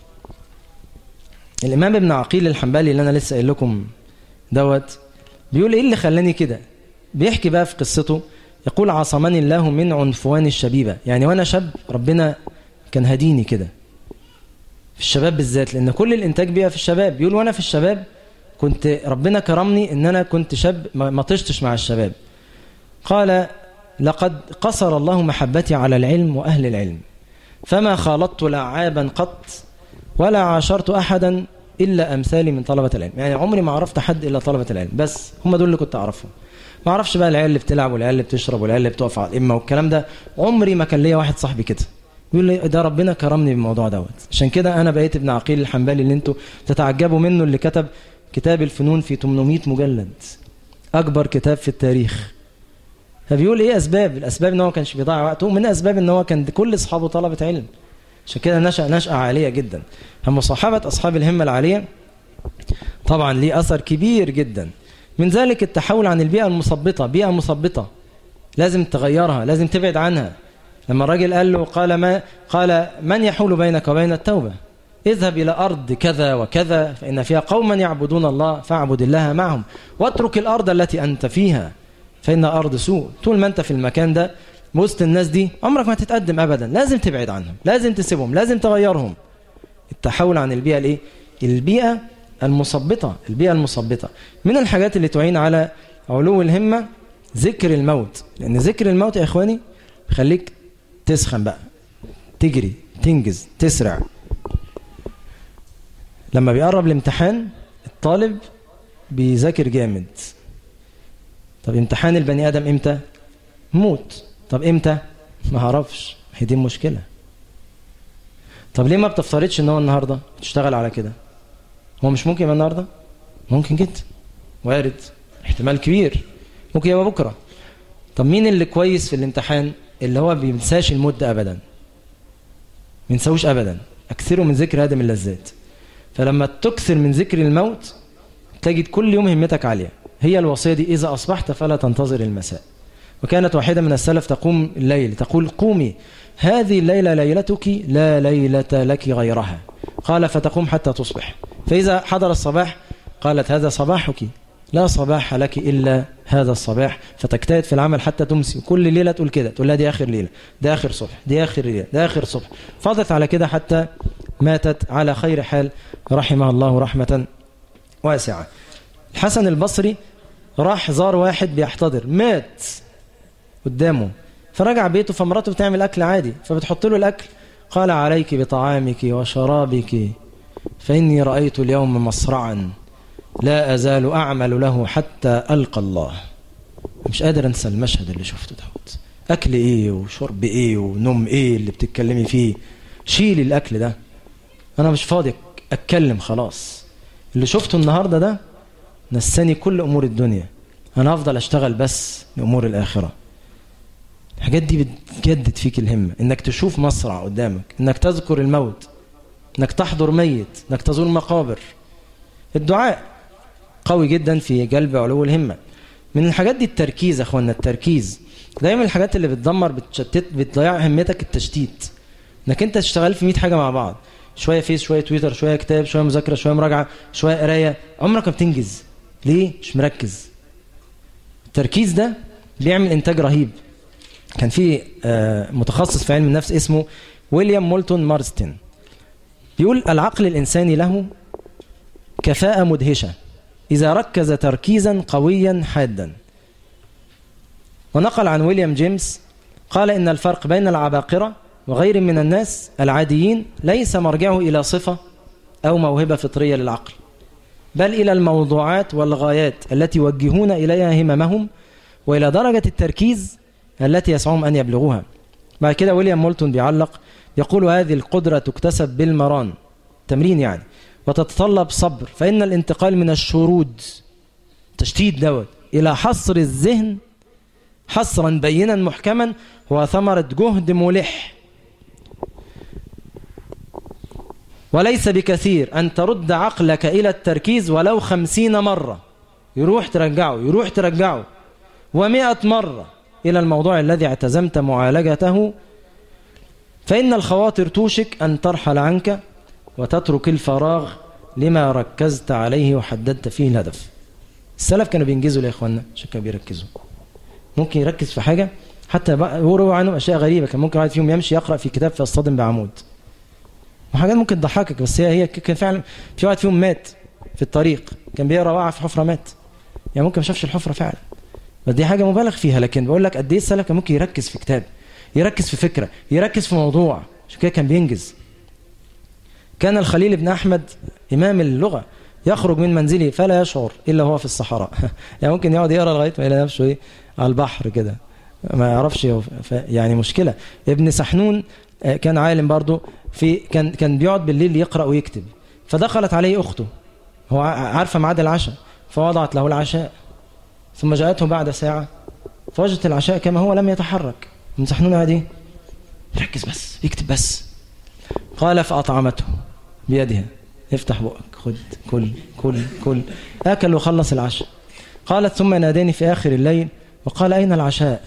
الإمام ابن عقيل الحنبلي اللي أنا لسه قايل لكم دوت بيقول إيه اللي خلاني كده بيحكي بقى في قصته يقول عصمني الله من عنفوان الشبيبة يعني وأنا شاب ربنا كان هديني كده في الشباب بالذات لأن كل الإنتاج بيبقى في الشباب بيقول وأنا في الشباب كنت ربنا كرمني إن أنا كنت شاب ما طشتش مع الشباب قال لقد قصر الله محبتي على العلم وأهل العلم فما خالطت لعابا قط ولا عاشرت أحدا إلا أمثالي من طلبة العلم يعني عمري ما عرفت حد إلا طلبة العلم بس هم دول اللي كنت أعرفهم ما أعرفش بقى العيال اللي بتلعب والعيال اللي بتشرب والعيال اللي بتقف على الإمة والكلام ده عمري ما كان ليا واحد صاحبي كده بيقول لي ده ربنا كرمني بالموضوع دوت عشان كده أنا بقيت ابن عقيل الحنبلي اللي انتوا تتعجبوا منه اللي كتب كتاب الفنون في 800 مجلد أكبر كتاب في التاريخ فبيقول ايه اسباب الاسباب ان هو كانش بيضيع وقته من اسباب ان هو كان كل اصحابه طلبه علم عشان كده نشأ نشأة عالية جدا فمصاحبة أصحاب الهمة العالية طبعا ليه أثر كبير جدا من ذلك التحول عن البيئة المثبطة بيئة مثبطة لازم تغيرها لازم تبعد عنها لما الراجل قال له قال ما قال من يحول بينك وبين التوبة اذهب إلى أرض كذا وكذا فإن فيها قوما يعبدون الله فاعبد الله معهم واترك الأرض التي أنت فيها فإن أرض سوء طول ما أنت في المكان ده وسط الناس دي عمرك ما تتقدم أبدا لازم تبعد عنهم لازم تسيبهم لازم تغيرهم التحول عن البيئة الإيه؟ البيئة المثبطة البيئة المثبطة من الحاجات اللي تعين على علو الهمة ذكر الموت لأن ذكر الموت يا إخواني يخليك تسخن بقى تجري تنجز تسرع لما بيقرب الامتحان الطالب بيذاكر جامد طب امتحان البني آدم امتى موت طب امتى ما هعرفش هي دي المشكلة طب ليه ما بتفترضش ان هو النهاردة تشتغل على كده هو مش ممكن يبقى النهاردة ممكن جدا وارد احتمال كبير ممكن يبقى بكرة طب مين اللي كويس في الامتحان اللي هو بينساش الموت ده ابدا ما ينساوش ابدا اكثروا من ذكر ادم اللذات فلما تكثر من ذكر الموت تجد كل يوم همتك عاليه هي الوصية دي إذا أصبحت فلا تنتظر المساء وكانت واحدة من السلف تقوم الليل تقول قومي هذه الليلة ليلتك لا ليلة لك غيرها قال فتقوم حتى تصبح فإذا حضر الصباح قالت هذا صباحك لا صباح لك إلا هذا الصباح فتجتهد في العمل حتى تمسي وكل ليلة تقول كده تقول لها دي آخر ليلة ده آخر صبح دي آخر ليلة ده آخر صبح فضلت على كده حتى ماتت على خير حال رحمها الله رحمة واسعة الحسن البصري راح زار واحد بيحتضر مات قدامه فرجع بيته فمراته بتعمل أكل عادي فبتحط له الأكل قال عليك بطعامك وشرابك فإني رأيت اليوم مصرعا لا أزال أعمل له حتى ألقى الله مش قادر أنسى المشهد اللي شفته دوت أكل إيه وشرب إيه ونوم إيه اللي بتتكلمي فيه شيلي الأكل ده أنا مش فاضي أتكلم خلاص اللي شفته النهاردة ده نساني كل أمور الدنيا أنا أفضل أشتغل بس لأمور الآخرة الحاجات دي بتجدد فيك الهمة إنك تشوف مصرع قدامك إنك تذكر الموت إنك تحضر ميت إنك تزور مقابر الدعاء قوي جدا في جلب علو الهمة من الحاجات دي التركيز يا اخوانا التركيز دايما الحاجات اللي بتدمر بتشتت بتضيع همتك التشتيت انك انت تشتغل في 100 حاجه مع بعض شويه فيس شويه تويتر شويه كتاب شويه مذاكره شويه مراجعه شويه قرايه عمرك ما بتنجز ليه مش مركز التركيز ده بيعمل انتاج رهيب كان في متخصص في علم النفس اسمه ويليام مولتون مارستن بيقول العقل الانساني له كفاءه مدهشه إذا ركز تركيزا قويا حادا ونقل عن ويليام جيمس قال إن الفرق بين العباقرة وغير من الناس العاديين ليس مرجعه إلى صفة أو موهبة فطرية للعقل بل إلى الموضوعات والغايات التي يوجهون إليها هممهم وإلى درجة التركيز التي يسعهم أن يبلغوها بعد كده ويليام مولتون بيعلق يقول هذه القدرة تكتسب بالمران تمرين يعني وتتطلب صبر فإن الانتقال من الشرود تشتيت دوت إلى حصر الذهن حصرا بينا محكما هو ثمرة جهد ملح وليس بكثير أن ترد عقلك إلى التركيز ولو خمسين مرة يروح ترجعه يروح ترجعه ومئة مرة إلى الموضوع الذي اعتزمت معالجته فإن الخواطر توشك أن ترحل عنك وتترك الفراغ لما ركزت عليه وحددت فيه الهدف السلف كانوا بينجزوا يا اخوانا عشان كانوا بيركزوا ممكن يركز في حاجه حتى هو روى عنهم اشياء غريبه كان ممكن واحد فيهم يمشي يقرا في كتاب فيصطدم بعمود وحاجات ممكن تضحكك بس هي هي كان فعلا في واحد فيهم مات في الطريق كان بيقرا وقع في حفره مات يعني ممكن ما شافش الحفره فعلا بس دي حاجه مبالغ فيها لكن بقول لك قد ايه السلف كان ممكن يركز في كتاب يركز في فكره يركز في موضوع عشان كده كان بينجز كان الخليل بن أحمد إمام اللغة يخرج من منزله فلا يشعر إلا هو في الصحراء يعني ممكن يقعد يقرأ لغاية ما يلاقي نفسه إيه على البحر كده ما يعرفش يعني مشكلة ابن سحنون كان عالم برضه في كان كان بيقعد بالليل يقرأ ويكتب فدخلت عليه أخته هو عارفة ميعاد العشاء فوضعت له العشاء ثم جاءته بعد ساعة فوجدت العشاء كما هو لم يتحرك ابن سحنون قاعد ايه ركز بس يكتب بس قال فأطعمته بيدها افتح بقك خد كل كل كل أكل وخلص العشاء قالت ثم ناداني في آخر الليل وقال أين العشاء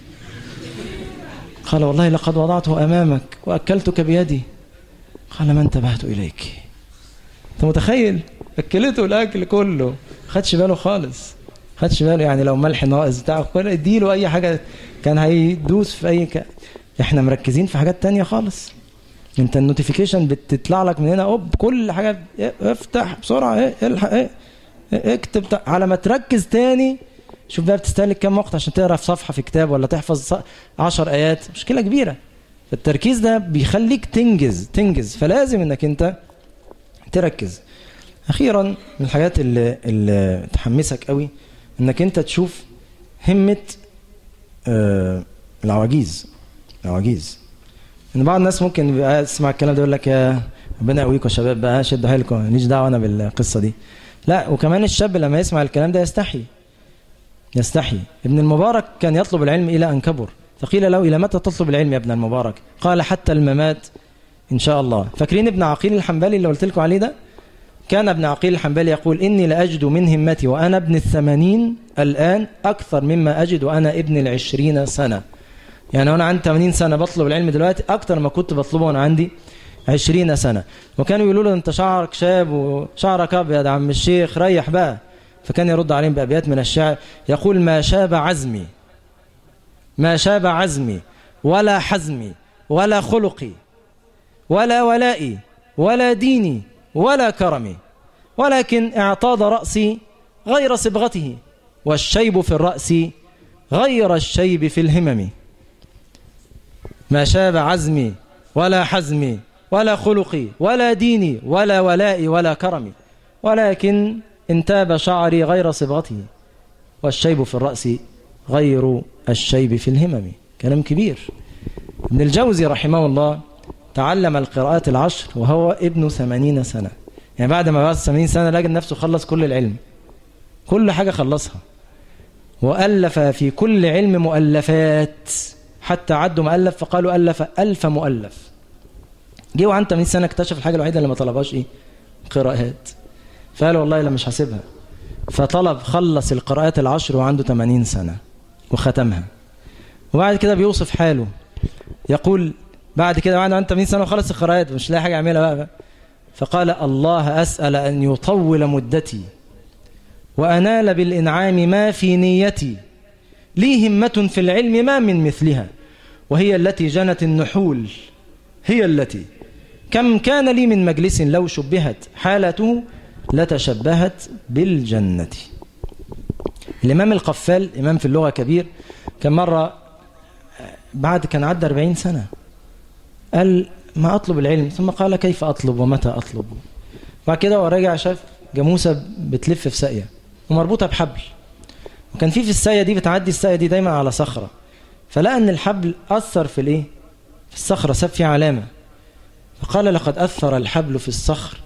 قال والله لقد وضعته أمامك وأكلتك بيدي قال ما انتبهت إليك أنت متخيل أكلته الأكل كله خدش باله خالص خدش باله يعني لو ملح ناقص بتاع كل اديله أي حاجة كان هيدوس في أي ك... احنا مركزين في حاجات تانية خالص انت النوتيفيكيشن بتطلع لك من هنا اوب كل حاجه افتح بسرعه ايه الحق ايه اكتب على ما تركز تاني شوف بقى بتستهلك كام وقت عشان تقرا في صفحه في كتاب ولا تحفظ 10 ايات مشكله كبيره فالتركيز ده بيخليك تنجز تنجز فلازم انك انت تركز اخيرا من الحاجات اللي, اللي تحمسك قوي انك انت تشوف همه آه العواجيز العواجيز ان بعض الناس ممكن يبقى يسمع الكلام ده يقول لك يا ربنا يقويكم يا شباب بقى شدوا حيلكم ماليش دعوه انا بالقصه دي لا وكمان الشاب لما يسمع الكلام ده يستحي يستحي ابن المبارك كان يطلب العلم الى ان كبر فقيل له الى متى تطلب العلم يا ابن المبارك قال حتى الممات ان شاء الله فاكرين ابن عقيل الحنبلي اللي قلت لكم عليه ده كان ابن عقيل الحنبلي يقول إني لأجد من همتي وأنا ابن الثمانين الآن أكثر مما أجد وأنا ابن العشرين سنة يعني أنا عندي 80 سنة بطلب العلم دلوقتي أكثر ما كنت بطلبه وأنا عندي 20 سنة وكانوا يقولوا له أنت شعرك شاب وشعرك أبيض يا عم الشيخ ريح بقى فكان يرد عليهم بأبيات من الشعر يقول ما شاب عزمي ما شاب عزمي ولا حزمي ولا خلقي ولا ولائي ولا ديني ولا كرمي ولكن اعتاض رأسي غير صبغته والشيب في الرأس غير الشيب في الهمم ما شاب عزمي ولا حزمي ولا خلقي ولا ديني ولا ولائي ولا كرمي ولكن انتاب شعري غير صبغته والشيب في الرأس غير الشيب في الهمم كلام كبير ابن الجوزي رحمه الله تعلم القراءات العشر وهو ابن ثمانين سنة يعني بعد ما بعد ثمانين سنة لقى نفسه خلص كل العلم كل حاجة خلصها وألف في كل علم مؤلفات حتى عدوا مؤلف فقالوا ألف ألف مؤلف جه وعنده 80 سنة اكتشف الحاجة الوحيدة اللي ما طلبهاش إيه قراءات فقال والله لا مش هسيبها فطلب خلص القراءات العشر وعنده 80 سنة وختمها وبعد كده بيوصف حاله يقول بعد كده بعد عنده 80 سنة وخلص القراءات مش لاقي حاجة يعملها بقى فقال الله أسأل أن يطول مدتي وأنال بالإنعام ما في نيتي لي همة في العلم ما من مثلها وهي التي جنت النحول هي التي كم كان لي من مجلس لو شبهت حالته لتشبهت بالجنة الإمام القفال إمام في اللغة كبير كان مرة بعد كان عدى 40 سنة قال ما أطلب العلم ثم قال كيف أطلب ومتى أطلب بعد كده ورجع شاف جاموسة بتلف في ساقية ومربوطة بحبل وكان في في الساقية دي بتعدي الساقية دي دايما على صخرة فلقى أن الحبل أثر في الإيه؟ في الصخرة ساب فيه علامة فقال لقد أثر الحبل في الصخر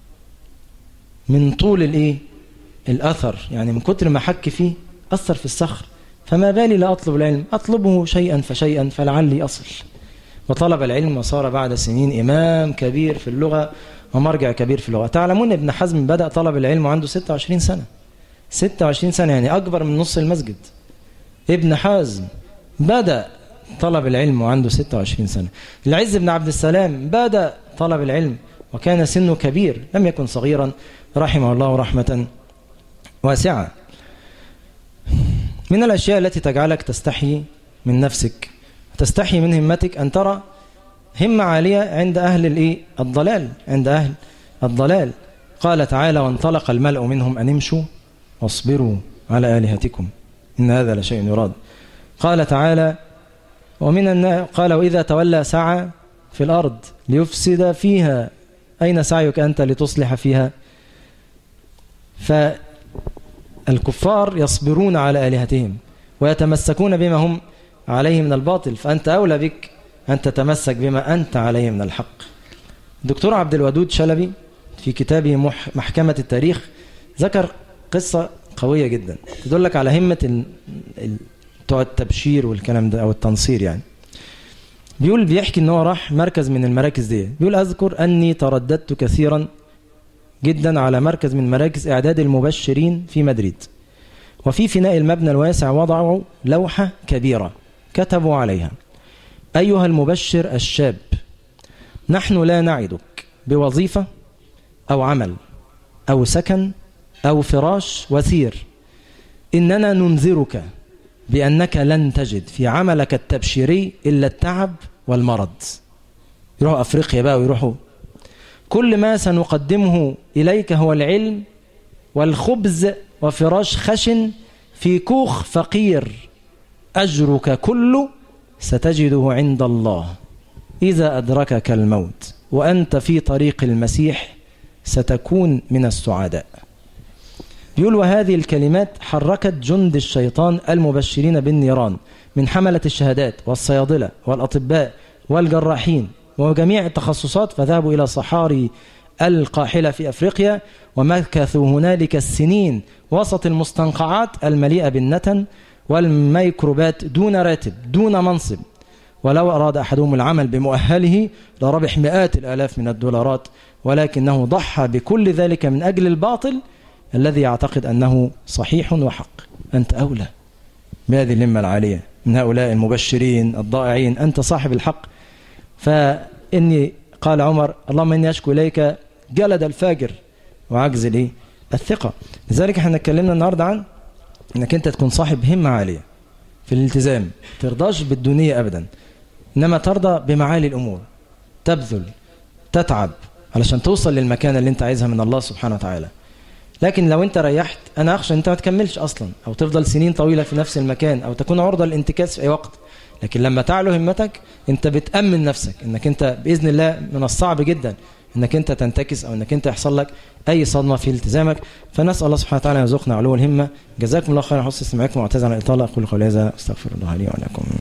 من طول الإيه؟ الأثر يعني من كتر ما حك فيه أثر في الصخر فما بالي لا أطلب العلم أطلبه شيئا فشيئا فلعلي أصل وطلب العلم وصار بعد سنين إمام كبير في اللغة ومرجع كبير في اللغة تعلمون ابن حزم بدأ طلب العلم وعنده 26 سنة 26 سنة يعني أكبر من نص المسجد ابن حزم بدأ طلب العلم وعنده 26 سنة العز بن عبد السلام بدأ طلب العلم وكان سنه كبير لم يكن صغيرا رحمه الله رحمة واسعة من الأشياء التي تجعلك تستحي من نفسك تستحي من همتك أن ترى همة عالية عند أهل الإيه؟ الضلال عند أهل الضلال قال تعالى وانطلق الملأ منهم أن امشوا واصبروا على آلهتكم إن هذا لشيء يراد قال تعالى ومن الناس قال وإذا تولى سعى في الأرض ليفسد فيها أين سعيك أنت لتصلح فيها فالكفار يصبرون على آلهتهم ويتمسكون بما هم عليه من الباطل فأنت أولى بك أن تتمسك بما أنت عليه من الحق دكتور عبد الودود شلبي في كتابه محكمة التاريخ ذكر قصة قوية جدا تدلك على همة بتوع التبشير والكلام ده أو التنصير يعني بيقول بيحكي ان هو راح مركز من المراكز دي بيقول أذكر أني ترددت كثيرا جدا على مركز من مراكز إعداد المبشرين في مدريد وفي فناء المبنى الواسع وضعوا لوحة كبيرة كتبوا عليها أيها المبشر الشاب نحن لا نعدك بوظيفة أو عمل أو سكن أو فراش وثير إننا ننذرك بأنك لن تجد في عملك التبشيري إلا التعب والمرض يروحوا أفريقيا بقى ويروحوا كل ما سنقدمه إليك هو العلم والخبز وفراش خشن في كوخ فقير أجرك كله ستجده عند الله إذا أدركك الموت وأنت في طريق المسيح ستكون من السعداء يقول وهذه الكلمات حركت جند الشيطان المبشرين بالنيران من حملة الشهادات والصيادلة والأطباء والجراحين وجميع التخصصات فذهبوا إلى صحاري القاحلة في أفريقيا ومكثوا هنالك السنين وسط المستنقعات المليئة بالنتن والميكروبات دون راتب دون منصب ولو أراد أحدهم العمل بمؤهله لربح مئات الآلاف من الدولارات ولكنه ضحى بكل ذلك من أجل الباطل الذي يعتقد أنه صحيح وحق أنت أولى بهذه اللمة العالية من هؤلاء المبشرين الضائعين أنت صاحب الحق فإني قال عمر اللهم إني أشكو إليك جلد الفاجر وعجز لي الثقة لذلك احنا اتكلمنا النهاردة عن انك انت تكون صاحب همة عالية في الالتزام ترضاش بالدنيا ابدا انما ترضى بمعالي الامور تبذل تتعب علشان توصل للمكانة اللي انت عايزها من الله سبحانه وتعالى لكن لو انت ريحت انا اخشى انت ما تكملش اصلا او تفضل سنين طويلة في نفس المكان او تكون عرضة للانتكاس في اي وقت لكن لما تعلو همتك انت بتأمن نفسك انك انت بإذن الله من الصعب جدا انك انت تنتكس او انك انت يحصل لك اي صدمة في التزامك فنسأل الله سبحانه وتعالى يرزقنا علو الهمة جزاكم الله خيرا حسن استماعكم واعتذر عن الاطالة اقول قولي هذا استغفر الله لي ولكم